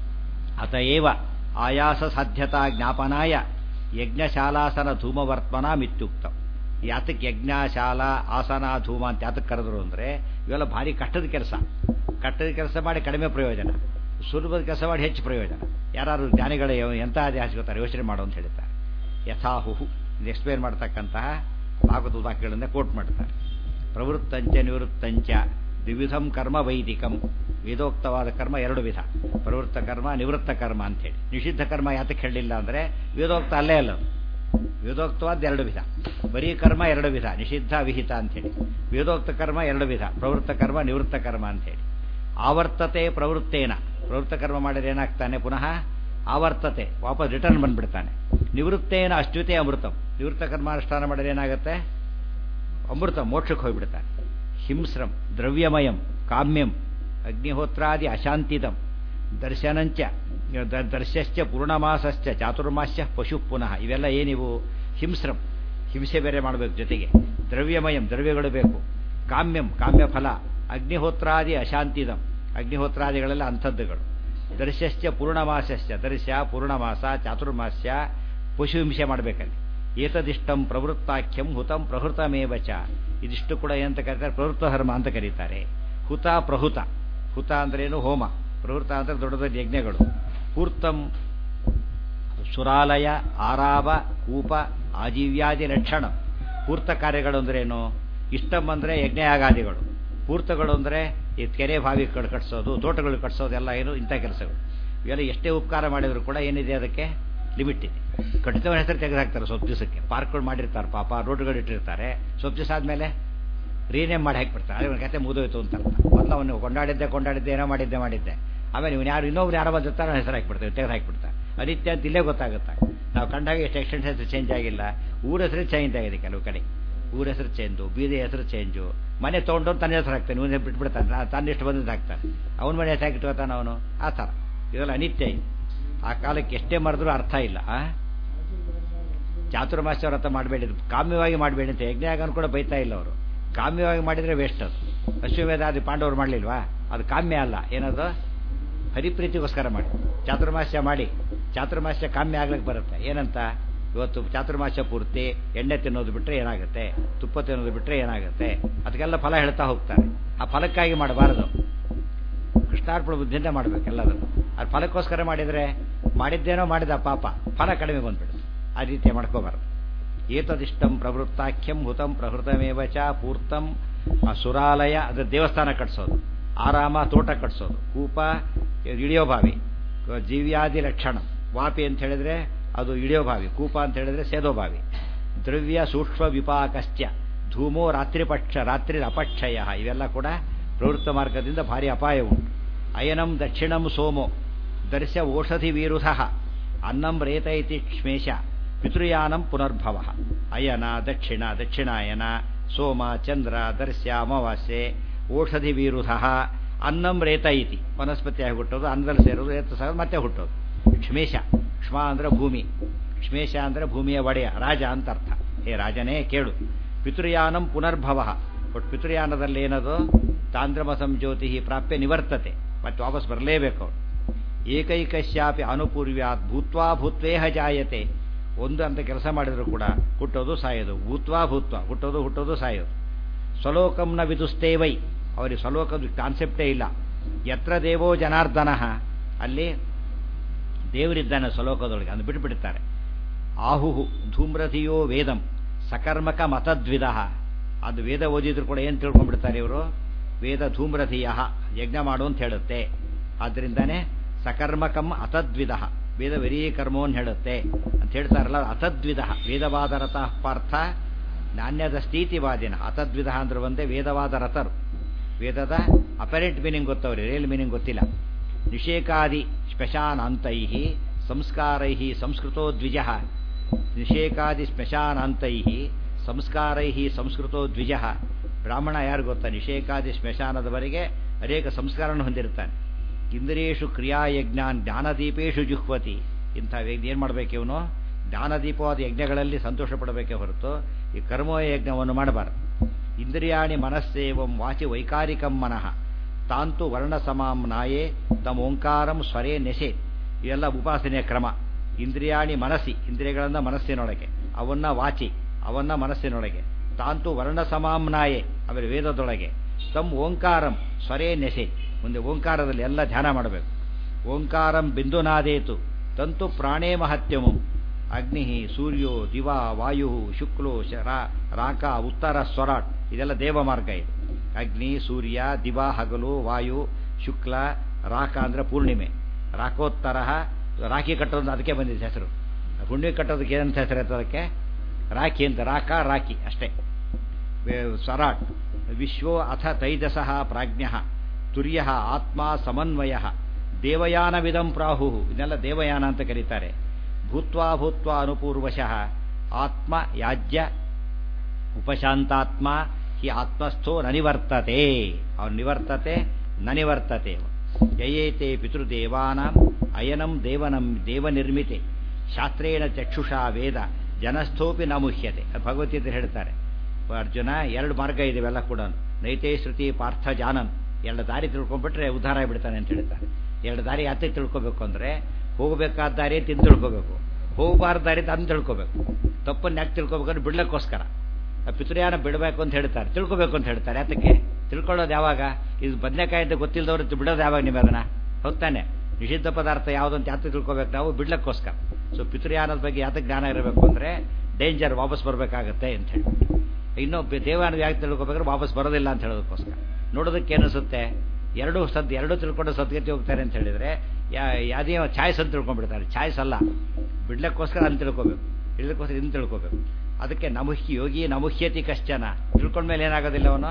ಅತಏವ ಆಯಾಸ ಸಾಧ್ಯತಾ ಜ್ಞಾಪನಾಯ ಯಜ್ಞಶಾಲಾಸನ ಧೂಮವರ್ತ್ಮನ ಮಿತ್ಯುಕ್ತ ಯಾತಕ್ಕೆ ಯಜ್ಞಶಾಲಾ ಆಸನ ಧೂಮ ಅಂತ ಯಾತಕ್ಕೆ ಕರೆದ್ರು ಅಂದರೆ ಇವೆಲ್ಲ ಭಾರಿ ಕಷ್ಟದ ಕೆಲಸ ಕಷ್ಟದ ಕೆಲಸ ಮಾಡಿ ಕಡಿಮೆ ಪ್ರಯೋಜನ ಸುಲಭದ ಕೆಲಸ ಮಾಡಿ ಹೆಚ್ಚು ಪ್ರಯೋಜನ ಯಾರು ಜ್ಞಾನಿಗಳ ಎಂಥ ಅಧ್ಯಾಸಿಗೋತಾರೆ ಯೋಚನೆ ಮಾಡು ಅಂತ ಹೇಳ್ತಾರೆ ಯಥಾಹುಹು ಇದು ಎಕ್ಸ್ಪ್ಲೇನ್ ಮಾಡ್ತಕ್ಕಂತಹ ಭಾಗವತ ವಾಕ್ಯಗಳಿಂದ ಕೋಟ್ ಮಾಡ್ತಾರೆ ಪ್ರವೃತ್ತಂಚ ನಿವೃತ್ತಂಚ ದ್ವಿವಿಧಂ ಕರ್ಮ ವೈದಿಕಂ ವೇದೋಕ್ತವಾದ ಕರ್ಮ ಎರಡು ವಿಧ ಪ್ರವೃತ್ತ ಕರ್ಮ ನಿವೃತ್ತ ಕರ್ಮ ಅಂತೇಳಿ ನಿಷಿದ್ಧ ಕರ್ಮ ಯಾತಕ್ಕೆ ಹೇಳಲಿಲ್ಲ ಅಂದರೆ ವೇದೋಕ್ತ ಅಲ್ಲೇ ಅಲ್ಲ ಅದು. ವೇದೋಕ್ತವಾದ ಎರಡು ವಿಧ ಬರೀ ಕರ್ಮ ಎರಡು ವಿಧ ನಿಷಿದ್ಧ ವಿಹಿತ ಅಂತೇಳಿ ವೇದೋಕ್ತ ಕರ್ಮ ಎರಡು ವಿಧ ಪ್ರವೃತ್ತ ಕರ್ಮ ನಿವೃತ್ತ ಕರ್ಮ ಅಂತೇಳಿ ಆವರ್ತತೆ ಪ್ರವೃತ್ತೇನ ಪ್ರವೃತ್ತ ಕರ್ಮ ಮಾಡಿದ್ರೆ ಏನಾಗ್ತಾನೆ ಪುನಃ ಆವರ್ತತೆ ವಾಪಸ್ ರಿಟರ್ನ್ ಬಂದ್ಬಿಡ್ತಾನೆ ನಿವೃತ್ತೇನ ಅಶ್ವತೆ ಅಮೃತಂ ನಿವೃತ್ತ ಕರ್ಮಾನುಷ್ಠಾನ ಮಾಡಿದ್ರೆ ಏನಾಗುತ್ತೆ ಅಮೃತ ಮೋಕ್ಷಕ್ಕೆ ಹೋಗ್ಬಿಡ್ತಾನೆ ಹಿಂಸ್ರಂ ದ್ರವ್ಯಮಯಂ ಕಾಮ್ಯಂ ಅಗ್ನಿಹೋತ್ರಾದಿ ಅಶಾಂತಿದಂ ದರ್ಶನಂಚ ದ- ದರ್ಶಶ್ಚ ಪೂರ್ಣಮಾಸಶ್ಚ ಚಾತುರ್ಮಾಸ್ಯ ಪಶು ಪುನಃ ಇವೆಲ್ಲ ಏನಿವು ಹಿಂಸ್ರಂ ಹಿಂಸೆ ಬೇರೆ ಮಾಡಬೇಕು ಜೊತೆಗೆ ದ್ರವ್ಯಮಯಂ ದ್ರವ್ಯಗಳು ಬೇಕು ಕಾಮ್ಯಂ ಕಾಮ್ಯ ಫಲ ಅಗ್ನಿಹೋತ್ರಾದಿ ಅಶಾಂತಿದಂ ಅಗ್ನಿಹೋತ್ರಾದಿಗಳೆಲ್ಲ ಅಂಥದ್ದುಗಳು ದರ್ಶಶ್ಚ ಪೂರ್ಣಮಾಸಶ್ಚ ದರ್ಶ ಪೂರ್ಣಮಾಸ ಚಾತುರ್ಮಾಸ್ಯ ಪಶು ಹಿಂಸೆ ಮಾಡಬೇಕಲ್ಲಿ ಏತದಿಷ್ಟಂ ಪ್ರವೃತ್ತಾಖ್ಯಂ ಹುತಂ ಪ್ರಹೃತಮೇವ ಚ ಇದಿಷ್ಟು ಕೂಡ ಏನಂತ ಕರೀತಾರೆ ಪ್ರವೃತ್ತ ಧರ್ಮ ಅಂತ ಕರೀತಾರೆ ಹುತ ಪ್ರಹುತ ಹುತ ಅಂದ್ರೇನು ಹೋಮ ಪ್ರವೃತ್ತ ಅಂದ್ರೆ ದೊಡ್ಡ ದೊಡ್ಡ ಯಜ್ಞಗಳು ಪೂರ್ತಂ ಸುರಾಲಯ ಆರಾವ ಕೂಪ ಆಜೀವ್ಯಾದಿ ಲಕ್ಷಣ ಪೂರ್ತ ಕಾರ್ಯಗಳು ಅಂದ್ರೇನು ಇಷ್ಟಂ ಅಂದರೆ ಯಜ್ಞಯಾಗಾದಿಗಳು ಪೂರ್ತಗಳು ಅಂದರೆ ಈ ಕೆರೆ ಬಾವಿ ಕಡ್ ಕಟ್ಸೋದು ತೋಟಗಳು ಕಟ್ಸೋದೆಲ್ಲ ಏನು ಇಂಥ ಕೆಲಸಗಳು ಇವೆಲ್ಲ ಎಷ್ಟೇ ಉಪಕಾರ ಮಾಡಿದ್ರು ಕೂಡ ಏನಿದೆ ಅದಕ್ಕೆ ಲಿಮಿಟ್ ಇದೆ ಕಟ್ಟಿದವರ ಹೆಸರು ತೆಗೆದುಹಾಕ್ತಾರೆ ಸ್ವಲ್ಪ ದಿವಸಕ್ಕೆ ಪಾರ್ಕ್ಗಳು ಮಾಡಿರ್ತಾರೆ ಪಾಪ ರೋಡ್ಗಳು ಇಟ್ಟಿರ್ತಾರೆ ಸ್ವಲ್ಪ ದಿವಸ ಆದಮೇಲೆ ರೀನೇಮ್ ಮಾಡಿ ಹಾಕಿಬಿಡ್ತಾರೆ ಅದೇ ಒಂದು ಕತೆ ಮುಗಿದೋಯ್ತು ಅಂತ ಅರ್ಥ ಮೊದಲು ಅವನು ಕೊಂಡಾಡಿದ್ದೆ ಕೊಂಡಾಡಿದ್ದೆ ಏನೋ ಮಾಡಿದ್ದೆ ಮಾಡಿದ್ದೆ ಆಮೇಲೆ ಇವನು ಯಾರು ಇನ್ನೊಬ್ರು ಯಾರೋ ಬಂದಿರ್ತಾರೆ ಅವ್ನ ಹೆಸರು ಹಾಕಿಬಿಡ್ತಾರೆ ತೆಗೆದು ಹಾಕಿಬಿಡ್ತಾರೆ ಅನಿತ್ಯ ಅಂತ ಇಲ್ಲೇ ಗೊತ್ತಾಗುತ್ತೆ ನಾವು ಕಂಡಾಗ ಎಷ್ಟು ಎಕ್ಸ್ಟೆಂಟ್ ಹೆಸರು ಚೇಂಜ್ ಆಗಿಲ್ಲ ಊರ ಹೆಸರು ಚೇಂಜ್ ಆಗಿದೆ ಕೆಲವು ಕಡೆ ಊರ ಹೆಸರು ಚೇಂಜು ಬೀದಿ ಹೆಸರು ಚೇಂಜು ಮನೆ ತೊಗೊಂಡು ತನ್ನ ಹೆಸರು ಹಾಕ್ತಾನೆ ಇವನೇ ಬಿಟ್ಬಿಡ್ತಾನೆ ನಾ- ತನ್ನ ಇಷ್ಟು ಬಂದಿದ್ದು ಹಾಕ್ತಾನೆ ಅವನ ಮನೆ ಹೆಸರು ಹಾಕಿಟ್ಕೋತಾನೆ ಅವನು ಆ ಥರ ಇದೆಲ್ಲ ಅನಿತ್ಯ ಇದು ಆ ಕಾಲಕ್ಕೆ ಎಷ್ಟೇ ಮರೆದ್ರೂ ಅರ್ಥ ಇಲ್ಲ ಆ ಚಾತುರ್ಮಾಸ್ಯ ವ್ರತ ಮಾಡಬೇಡಿ ಕಾಮ್ಯವಾಗಿ ಮಾಡಬೇಡಿ ಅಂತ ಯಜ್ಞಯಾಗನ ಕೂಡ ಬೈತಾ ಇಲ್ಲ ಅವರು ಕಾಮ್ಯವಾಗಿ ಮಾಡಿದರೆ ವೇಸ್ಟ್ ಅದು ಅಶ್ವಮೇಧ ಅದು ಪಾಂಡವರು ಮಾಡಲಿಲ್ವಾ ಅದು ಕಾಮ್ಯ ಅಲ್ಲ ಏನದು ಹರಿಪ್ರೀತಿಗೋಸ್ಕರ ಮಾಡಿ ಚಾತುರ್ಮಾಸ್ಯ ಮಾಡಿ ಚಾತುರ್ಮಾಸ್ಯ ಕಾಮ್ಯ ಆಗ್ಲಿಕ್ಕೆ ಬರುತ್ತೆ ಏನಂತ ಇವತ್ತು ಚಾತುರ್ಮಾಸ್ಯ ಪೂರ್ತಿ ಎಣ್ಣೆ ತಿನ್ನೋದು ಬಿಟ್ಟರೆ ಏನಾಗುತ್ತೆ ತುಪ್ಪ ತಿನ್ನೋದು ಬಿಟ್ಟರೆ ಏನಾಗುತ್ತೆ ಅದಕ್ಕೆಲ್ಲ ಫಲ ಹೇಳ್ತಾ ಹೋಗ್ತಾರೆ ಆ ಫಲಕ್ಕಾಗಿ ಮಾಡಬಾರದು ಕೃಷ್ಣಾರ್ಪಣ ಬುದ್ಧಿಯಿಂದ ಮಾಡಬೇಕು ಎಲ್ಲದನ್ನು ಅದು ಫಲಕ್ಕೋಸ್ಕರ ಮಾಡಿದರೆ ಮಾಡಿದ್ದೇನೋ ಮಾಡಿದ ಪಾಪ ಫಲ ಕಡಿಮೆ ಬಂದ್ಬಿಡುತ್ತೆ ಆ ರೀತಿ ಮಾಡ್ಕೋಬಾರ್ದು ಏತದಿಷ್ಟಂ ಪ್ರವೃತ್ತಾಖ್ಯಂ ಹುತಂ ಪ್ರಹೃತಮೇವ ಚ ಪೂರ್ತಂ ಆ ಸುರಾಲಯ ಅದು ದೇವಸ್ಥಾನ ಕಟ್ಸೋದು ಆರಾಮ ತೋಟ ಕಟ್ಸೋದು ಕೂಪ ಇಳಿಯೋ ಬಾವಿ ಜೀವ್ಯಾದಿ ಲಕ್ಷಣ ವಾಪಿ ಅಂತ ಹೇಳಿದ್ರೆ ಅದು ಇಳಿಯೋ ಬಾವಿ ಕೂಪ ಅಂತ ಹೇಳಿದ್ರೆ ಸೇದೋ ಬಾವಿ ದ್ರವ್ಯ ಸೂಕ್ಷ್ಮ ವಿಪಾಕಶ್ಚ ಧೂಮೋ ರಾತ್ರಿ ಪಕ್ಷ ರಾತ್ರಿ ಅಪಕ್ಷಯ ಇವೆಲ್ಲ ಕೂಡ ಪ್ರವೃತ್ತ ಮಾರ್ಗದಿಂದ ಭಾರಿ ಅಪಾಯ ಉಂಟು ಅಯನಂ ದಕ್ಷಿಣಂ ಸೋಮೋ ದರ್ಶ ಓಷಧಿ ವೀರುಧ ಅನ್ನಂ ರೇತೈತಿ ಶ್ಮೇಷ ಪಿತೃಯಾನಂ ಪುನರ್ಭವ ಅಯನ ದಕ್ಷಿಣ ದಕ್ಷಿಣಾಯನ ಸೋಮ ಚಂದ್ರ ದರ್ಶ್ಯ ಅಮಾವಾಸ್ಯೆ ಓಷಧಿ ವೀರುಧ ಅನ್ನಂ ರೇತ ಇತಿ ವನಸ್ಪತಿಯಾಗಿ ಹುಟ್ಟೋದು ಅನ್ನದಲ್ಲಿ ಸೇರೋದು ಏತ ಸಹ ಮತ್ತೆ ಹುಟ್ಟೋದು ಕ್ಷಮೇಶ ಕ್ಷ್ಮ ಅಂದ್ರೆ ಭೂಮಿ ಕ್ಷಮೇಶ ಅಂದ್ರೆ ಭೂಮಿಯ ಒಡೆಯ ರಾಜ ಅಂತ ಅರ್ಥ ಹೇ ರಾಜನೇ ಕೇಳು ಪಿತೃಯಾನಂ ಪುನರ್ಭವ ಒಟ್ಟು ಪಿತೃಯಾನದಲ್ಲಿ ಏನದು ತಾಂದ್ರಮ ಸಂಜ್ಯೋತಿ ಪ್ರಾಪ್ಯ ನಿವರ್ತತೆ ಮತ್ತೆ ವಾಪಸ್ ಬರಲೇಬೇಕು ಅವನು ಏಕೈಕಶ್ಯಾಪಿ ಅನುಪೂರ್ವ್ಯಾತ್ ಭೂತ್ವಾ ಭೂತ್ವೇಹ ಜಾಯತೆ ಒಂದು ಅಂತ ಕೆಲಸ ಮಾಡಿದ್ರು ಕೂಡ ಹುಟ್ಟೋದು ಸಾಯೋದು ಭೂತ್ವಾ ಭೂತ್ವ ಹುಟ್ಟೋದು ಹುಟ್ಟೋದು ಸಾಯೋದು ಸ್ವಲೋಕಂನ ವಿದುಸ್ತೇವೈ ಅವರಿಗೆ ಸ್ವಲೋಕದ ಕಾನ್ಸೆಪ್ಟೇ ಇಲ್ಲ ಯತ್ರ ದೇವೋ ಜನಾರ್ದನ ಅಲ್ಲಿ ದೇವರಿದ್ದಾನೆ ಸ್ವಲೋಕದೊಳಗೆ ಅಂದು ಬಿಟ್ಬಿಡ್ತಾರೆ ಆಹುಹು ಧೂಮ್ರಧಿಯೋ ವೇದಂ ಸಕರ್ಮಕ ಮತದ್ವಿಧ ಅದು ವೇದ ಓದಿದ್ರು ಕೂಡ ಏನು ತಿಳ್ಕೊಂಡ್ಬಿಡ್ತಾರೆ ಇವರು ವೇದ ಧೂಮ್ರಧಿಯ ಯಜ್ಞ ಮಾಡು ಅಂತ ಹೇಳುತ್ತೆ ಆದ್ದರಿಂದಾನೆ ಸಕರ್ಮಕಂ ಅತದ್ವಿಧ ವೇದ ವೆರೀ ಕರ್ಮವನ್ನು ಹೇಳುತ್ತೆ ಅಂತ ಹೇಳ್ತಾರಲ್ಲ ಅತದ್ವಿಧ ವೇದವಾದ ರಥ ಪಾರ್ಥ ನಾಣ್ಯದ ಸ್ಥಿತಿವಾದಿನ ಅತದ್ವಿಧ ಅಂದ್ರೆ ಒಂದೇ ವೇದವಾದ ರಥರು ವೇದದ ಅಪರೆಂಟ್ ಮೀನಿಂಗ್ ಗೊತ್ತವ್ರಿ ರಿಯಲ್ ಮೀನಿಂಗ್ ಗೊತ್ತಿಲ್ಲ ನಿಷೇಕಾದಿ ಶ್ಮಶಾನಾಂತೈ ಸಂಸ್ಕಾರೈ ಸಂಸ್ಕೃತೋ ದ್ವಿಜ ನಿಷೇಕಾದಿ ಶ್ಮಶಾನಾಂತೈ ಸಂಸ್ಕಾರೈ ಸಂಸ್ಕೃತೋ ದ್ವಿಜ ಬ್ರಾಹ್ಮಣ ಯಾರು ಗೊತ್ತಾ ನಿಷೇಕಾದಿ ಶ್ಮಶಾನದವರೆಗೆ ಅನೇಕ ಸಂಸ್ಕಾರವನ್ನು ಹೊಂದಿರ್ತಾನೆ ಇಂದ್ರಿಯೇಶು ಕ್ರಿಯಾಯಜ್ಞಾನ್ ಜ್ಞಾನದೀಪೇಶು ಜುಹ್ವತಿ ಇಂಥ ವ್ಯಕ್ತಿ ಏನು ಮಾಡಬೇಕು ಇವನು ಜ್ಞಾನದೀಪವಾದ ಯಜ್ಞಗಳಲ್ಲಿ ಸಂತೋಷ ಪಡಬೇಕೇ ಹೊರತು ಈ ಕರ್ಮ ಯಜ್ಞವನ್ನು ಮಾಡಬಾರದು ಇಂದ್ರಿಯಾಣಿ ಮನಸ್ಸೇವಂ ವಾಚಿ ವೈಕಾರಿಕಂ ಮನಃ ತಾಂತು ವರ್ಣ ಸಮಾಂ ನಾಯೇ ತಮ್ಮ ಓಂಕಾರಂ ಸ್ವರೇ ನೆಸೆ ಇವೆಲ್ಲ ಉಪಾಸನೆಯ ಕ್ರಮ ಇಂದ್ರಿಯಾಣಿ ಮನಸ್ಸಿ ಇಂದ್ರಿಯಗಳನ್ನ ಮನಸ್ಸಿನೊಳಗೆ ಅವನ್ನ ವಾಚಿ ಅವನ್ನ ಮನಸ್ಸಿನೊಳಗೆ ತಾಂತು ವರ್ಣ ಸಮಾಮ್ನಾಯೆ ಆಮೇಲೆ ವೇದದೊಳಗೆ ತಮ್ ಓಂಕಾರಂ ಸ್ವರೇ ನೆಸೆ ಮುಂದೆ ಓಂಕಾರದಲ್ಲಿ ಎಲ್ಲ ಧ್ಯಾನ ಮಾಡಬೇಕು ಓಂಕಾರಂ ಬಿಂದುನಾದೇತು ತಂತು ಪ್ರಾಣೇ ಮಹತ್ಯಮಂ ಅಗ್ನಿ ಸೂರ್ಯೋ ದಿವಾ ವಾಯು ಶುಕ್ಲೋ ಶರ ರಾಕ ಉತ್ತರ ಸ್ವರಾಟ್ ಇದೆಲ್ಲ ದೇವ ಮಾರ್ಗ ಇದು ಅಗ್ನಿ ಸೂರ್ಯ ದಿವಾ ಹಗಲು ವಾಯು ಶುಕ್ಲ ರಾಕ ಅಂದ್ರೆ ಪೂರ್ಣಿಮೆ ರಾಕೋತ್ತರ ರಾಖಿ ಕಟ್ಟೋದು ಅದಕ್ಕೆ ಬಂದಿದೆ ಹೆಸರು ಹುಣ್ಣಿಮೆ ಕಟ್ಟೋದಕ್ಕೆ ಏನಂತ ಹೆಸರು ಇರ್ತದೆ ಅದಕ್ಕೆ ರಾಖಿ ಅಂತ ರಾಕ ರಾಖಿ ಅಷ್ಟೇ ಸ್ವರಾಟ್ ವಿಶ್ವೋ ಅಥ ತೈಜಸಃ ಪ್ರಾಜ್ಞ ತುರ್ಯ ಆತ್ಮ ಸಮನ್ವಯ ದೇವಯಾನವಿದಂ ಪ್ರಾಹು ಇದನ್ನೆಲ್ಲ ದೇವಯಾನ ಅಂತ ಕರೀತಾರೆ ಭೂತ್ವಾ ಭೂತ್ವಾ ಅನುಪೂರ್ವಶಃ ಆತ್ಮ ಯಾಜ್ಯ ಉಪಶಾಂತಾತ್ಮ ಹಿ ಆತ್ಮಸ್ಥೋ ನನಿವರ್ತತೆ ಅವನು ನಿವರ್ತತೆ ನನಿವರ್ತತೆ ಯಯೇತೆ ಪಿತೃದೇವಾನಾಂ ಅಯನಂ ದೇವನಂ ದೇವನಿರ್ಮಿತೆ ಶಾಸ್ತ್ರೇಣ ಚಕ್ಷುಷಾ ವೇದ ಜನಸ್ಥೋಪಿ ನ ಮುಹ್ಯತೆ ಭಗವದ್ಗೀತೆ ಹೇಳ್ತಾರೆ ಅರ್ಜುನ ಎರಡು ಮಾರ್ಗ ಇವೆಲ್ಲ ಕೂಡ ನೈತೇ ಶ್ರುತಿ ಪಾರ್ಥ ಜಾನನ್ ಎರಡು ದಾರಿ ತಿಳ್ಕೊಂಡ್ಬಿಟ್ರೆ ಉದ್ಧಾರ ಬಿಡ್ತಾನೆ ಅಂತ ಹೇಳ್ತಾರೆ ಎರಡು ದಾರಿ ಯಾತೆ ತಿಳ್ಕೊಬೇಕು ಅಂದರೆ ಹೋಗಬೇಕಾದ ದಾರಿ ತಿಂದು ತಿಳ್ಕೊಬೇಕು ಹೋಗಬಾರ್ದ ದಾರಿ ತಂದು ತಿಳ್ಕೊಬೇಕು ತಪ್ಪನ್ನು ಯಾಕೆ ತಿಳ್ಕೊಬೇಕಂದ್ರೆ ಬಿಡ್ಲಕ್ಕೋಸ್ಕರ ಪಿತೃಯಾನ ಬಿಡಬೇಕು ಅಂತ ಹೇಳ್ತಾರೆ ತಿಳ್ಕೊಬೇಕು ಅಂತ ಹೇಳ್ತಾರೆ ಯಾತಕ್ಕೆ ತಿಳ್ಕೊಳ್ಳೋದು ಯಾವಾಗ ಇದು ಬದನೆಕಾಯಿ ಅಂತ ಗೊತ್ತಿಲ್ಲದವ್ರು ಬಿಡೋದು ಯಾವಾಗ ನೀವು ಅದನ್ನ ಹೊತ್ತಾನೆ ನಿಷಿದ್ಧ ಪದಾರ್ಥ ಯಾವುದು ಅಂತ ಯಾತಕ್ಕೆ ತಿಳ್ಕೊಬೇಕು ನಾವು ಬಿಡ್ಲಕ್ಕೋಸ್ಕರ ಸೊ ಪಿತೃಯಾನದ ಬಗ್ಗೆ ಯಾತಕ್ಕೆ ಜ್ಞಾನ ಇರಬೇಕು ಅಂದರೆ ಡೇಂಜರ್ ವಾಪಸ್ ಬರಬೇಕಾಗತ್ತೆ ಅಂತ ಹೇಳಿ ಇನ್ನೂ ದೇವಾನ ಯಾಕೆ ತಿಳ್ಕೊಬೇಕಾದ್ರೆ ವಾಪಸ್ ಬರೋದಿಲ್ಲ ಅಂತ ಹೇಳೋದಕ್ಕೋಸ್ಕರ ನೋಡೋದಕ್ಕೆ ಏನಿಸುತ್ತೆ ಎರಡು ಸದ್ ಎರಡು ತಿಳ್ಕೊಂಡು ಸದ್ಗತಿ ಹೋಗ್ತಾರೆ ಅಂತ ಹೇಳಿದ್ರೆ ಯಾವುದೇ ಚಾಯ್ಸ್ ಅಂತ ತಿಳ್ಕೊಂಡ್ಬಿಡ್ತಾರೆ ಚಾಯ್ಸ್ ಅಲ್ಲ ಬಿಡ್ಲಕ್ಕೋಸ್ಕರ ಅಂತ ತಿಳ್ಕೊಬೇಕು ಇಡಲಿಕ್ಕೋಸ್ಕರ ಇನ್ನು ತಿಳ್ಕೊಬೇಕು ಅದಕ್ಕೆ ನಮುಹ್ಯ ಯೋಗಿ ನಮುಹ್ಯತಿ ಕಶ್ಚನ ತಿಳ್ಕೊಂಡ್ಮೇಲೆ ಏನಾಗೋದಿಲ್ಲ ಅವನು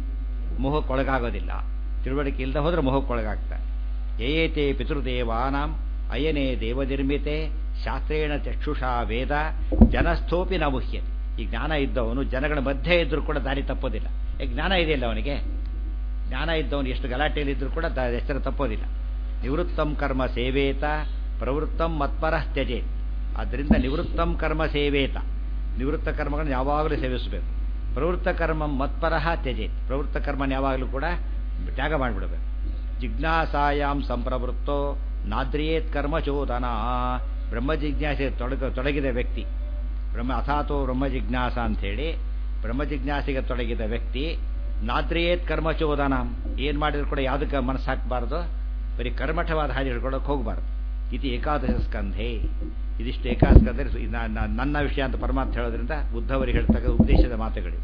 ಮೋಹಕ್ಕೊಳಗಾಗೋದಿಲ್ಲ ತಿಳುವಳಿಕೆ ಇಲ್ಲದೆ ಹೋದ್ರೆ ಮೋಹಕ್ಕೊಳಗಾಗ್ತಾನೆ ಏಯೇತೆ ಪಿತೃದೇವಾನಾಂ ಅಯನೇ ದೇವನಿರ್ಮಿತೆ ಶಾಸ್ತ್ರೇಣ ಚಕ್ಷುಷಾ ವೇದ ಜನಸ್ಥೋಪಿ ನಮುಹ್ಯತೆ ಈ ಜ್ಞಾನ ಇದ್ದವನು ಜನಗಳ ಮಧ್ಯೆ ಇದ್ರೂ ಕೂಡ ದಾರಿ ತಪ್ಪೋದಿಲ್ಲ ಈ ಜ್ಞಾನ ಇದೆಯಲ್ಲ ಅವನಿಗೆ ಜ್ಞಾನ ಇದ್ದವನು ಎಷ್ಟು ಗಲಾಟೆಯಲ್ಲಿದ್ದರೂ ಕೂಡ ಹೆಸರು ತಪ್ಪೋದಿಲ್ಲ ನಿವೃತ್ತಂ ಕರ್ಮ ಸೇವೇತ ಪ್ರವೃತ್ತಂ ಮತ್ಪರಃ ತ್ಯಜೇತ್ ಆದ್ದರಿಂದ ನಿವೃತ್ತಂ ಕರ್ಮ ಸೇವೇತ ನಿವೃತ್ತ ಕರ್ಮಗಳನ್ನು ಯಾವಾಗಲೂ ಸೇವಿಸಬೇಕು ಪ್ರವೃತ್ತ ಕರ್ಮ ಮತ್ಪರಃ ತ್ಯಜೇತ್ ಪ್ರವೃತ್ತ ಕರ್ಮನ ಯಾವಾಗಲೂ ಕೂಡ ತ್ಯಾಗ ಮಾಡಿಬಿಡಬೇಕು ಜಿಜ್ಞಾಸಾಯಾಮ್ ಸಂಪ್ರವೃತ್ತೋ ನಾದ್ರಿಯೇತ್ ಕರ್ಮ ಚೋದನ ಬ್ರಹ್ಮ ಜಿಜ್ಞಾಸೆ ತೊಡಗ ತೊಡಗಿದ ವ್ಯಕ್ತಿ ಬ್ರಹ್ಮ ಅಥಾತೋ ಬ್ರಹ್ಮ ಜಿಜ್ಞಾಸ ಅಂಥೇಳಿ ಬ್ರಹ್ಮ ಜಿಜ್ಞಾಸೆಗೆ ತೊಡಗಿದ ವ್ಯಕ್ತಿ ನಾದ್ರಿಯೇತ್ ಕರ್ಮಚೋದನ ಏನು ಮಾಡಿದ್ರು ಕೂಡ ಯಾವುದಕ್ಕೆ ಮನಸ್ಸು ಹಾಕಬಾರ್ದು ಬರೀ ಕರ್ಮಠವಾದ ಹಾದಿ ಹಿಡ್ಕೊಳ್ಳೋಕೆ ಹೋಗಬಾರ್ದು ಇದು ಏಕಾದಶ ಸ್ಕಂಧೆ ಇದಿಷ್ಟು ಏಕಾಸ್ಕಂಧೆ ನನ್ನ ವಿಷಯ ಅಂತ ಪರಮಾರ್ಥ ಹೇಳೋದ್ರಿಂದ ಉದ್ಧವರಿಗೆ ಹೇಳ್ತಕ್ಕ ಉದ್ದೇಶದ ಮಾತುಗಳು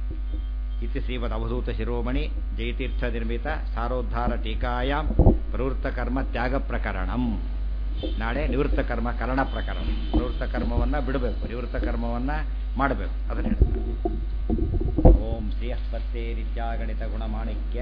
ಇತಿ ಶ್ರೀಮದ್ ಅವಧೂತ ಶಿರೋಮಣಿ ಜಯತೀರ್ಥ ನಿರ್ಮಿತ ಸಾರೋದ್ಧಾರ ಟೀಕಾಯಾಮ್ ಪ್ರವೃತ್ತ ಕರ್ಮ ತ್ಯಾಗ ಪ್ರಕರಣಂ ನಾಳೆ ನಿವೃತ್ತ ಕರ್ಮ ಕರಣ ಪ್ರಕರಣ ಪ್ರವೃತ್ತ ಕರ್ಮವನ್ನು ಬಿಡಬೇಕು ನಿವೃತ್ತ ಕರ್ಮವನ್ನು ಮಾಡಬೇಕು ಅದನ್ನು ಹೇಳ್ತಾರೆ ಓಂ ಶ್ರೀ ಅಸ್ಪತ್ತೇ ನಿತ್ಯಾಗಣಿತ ಗುಣಮಾಣಿಕ್ಯ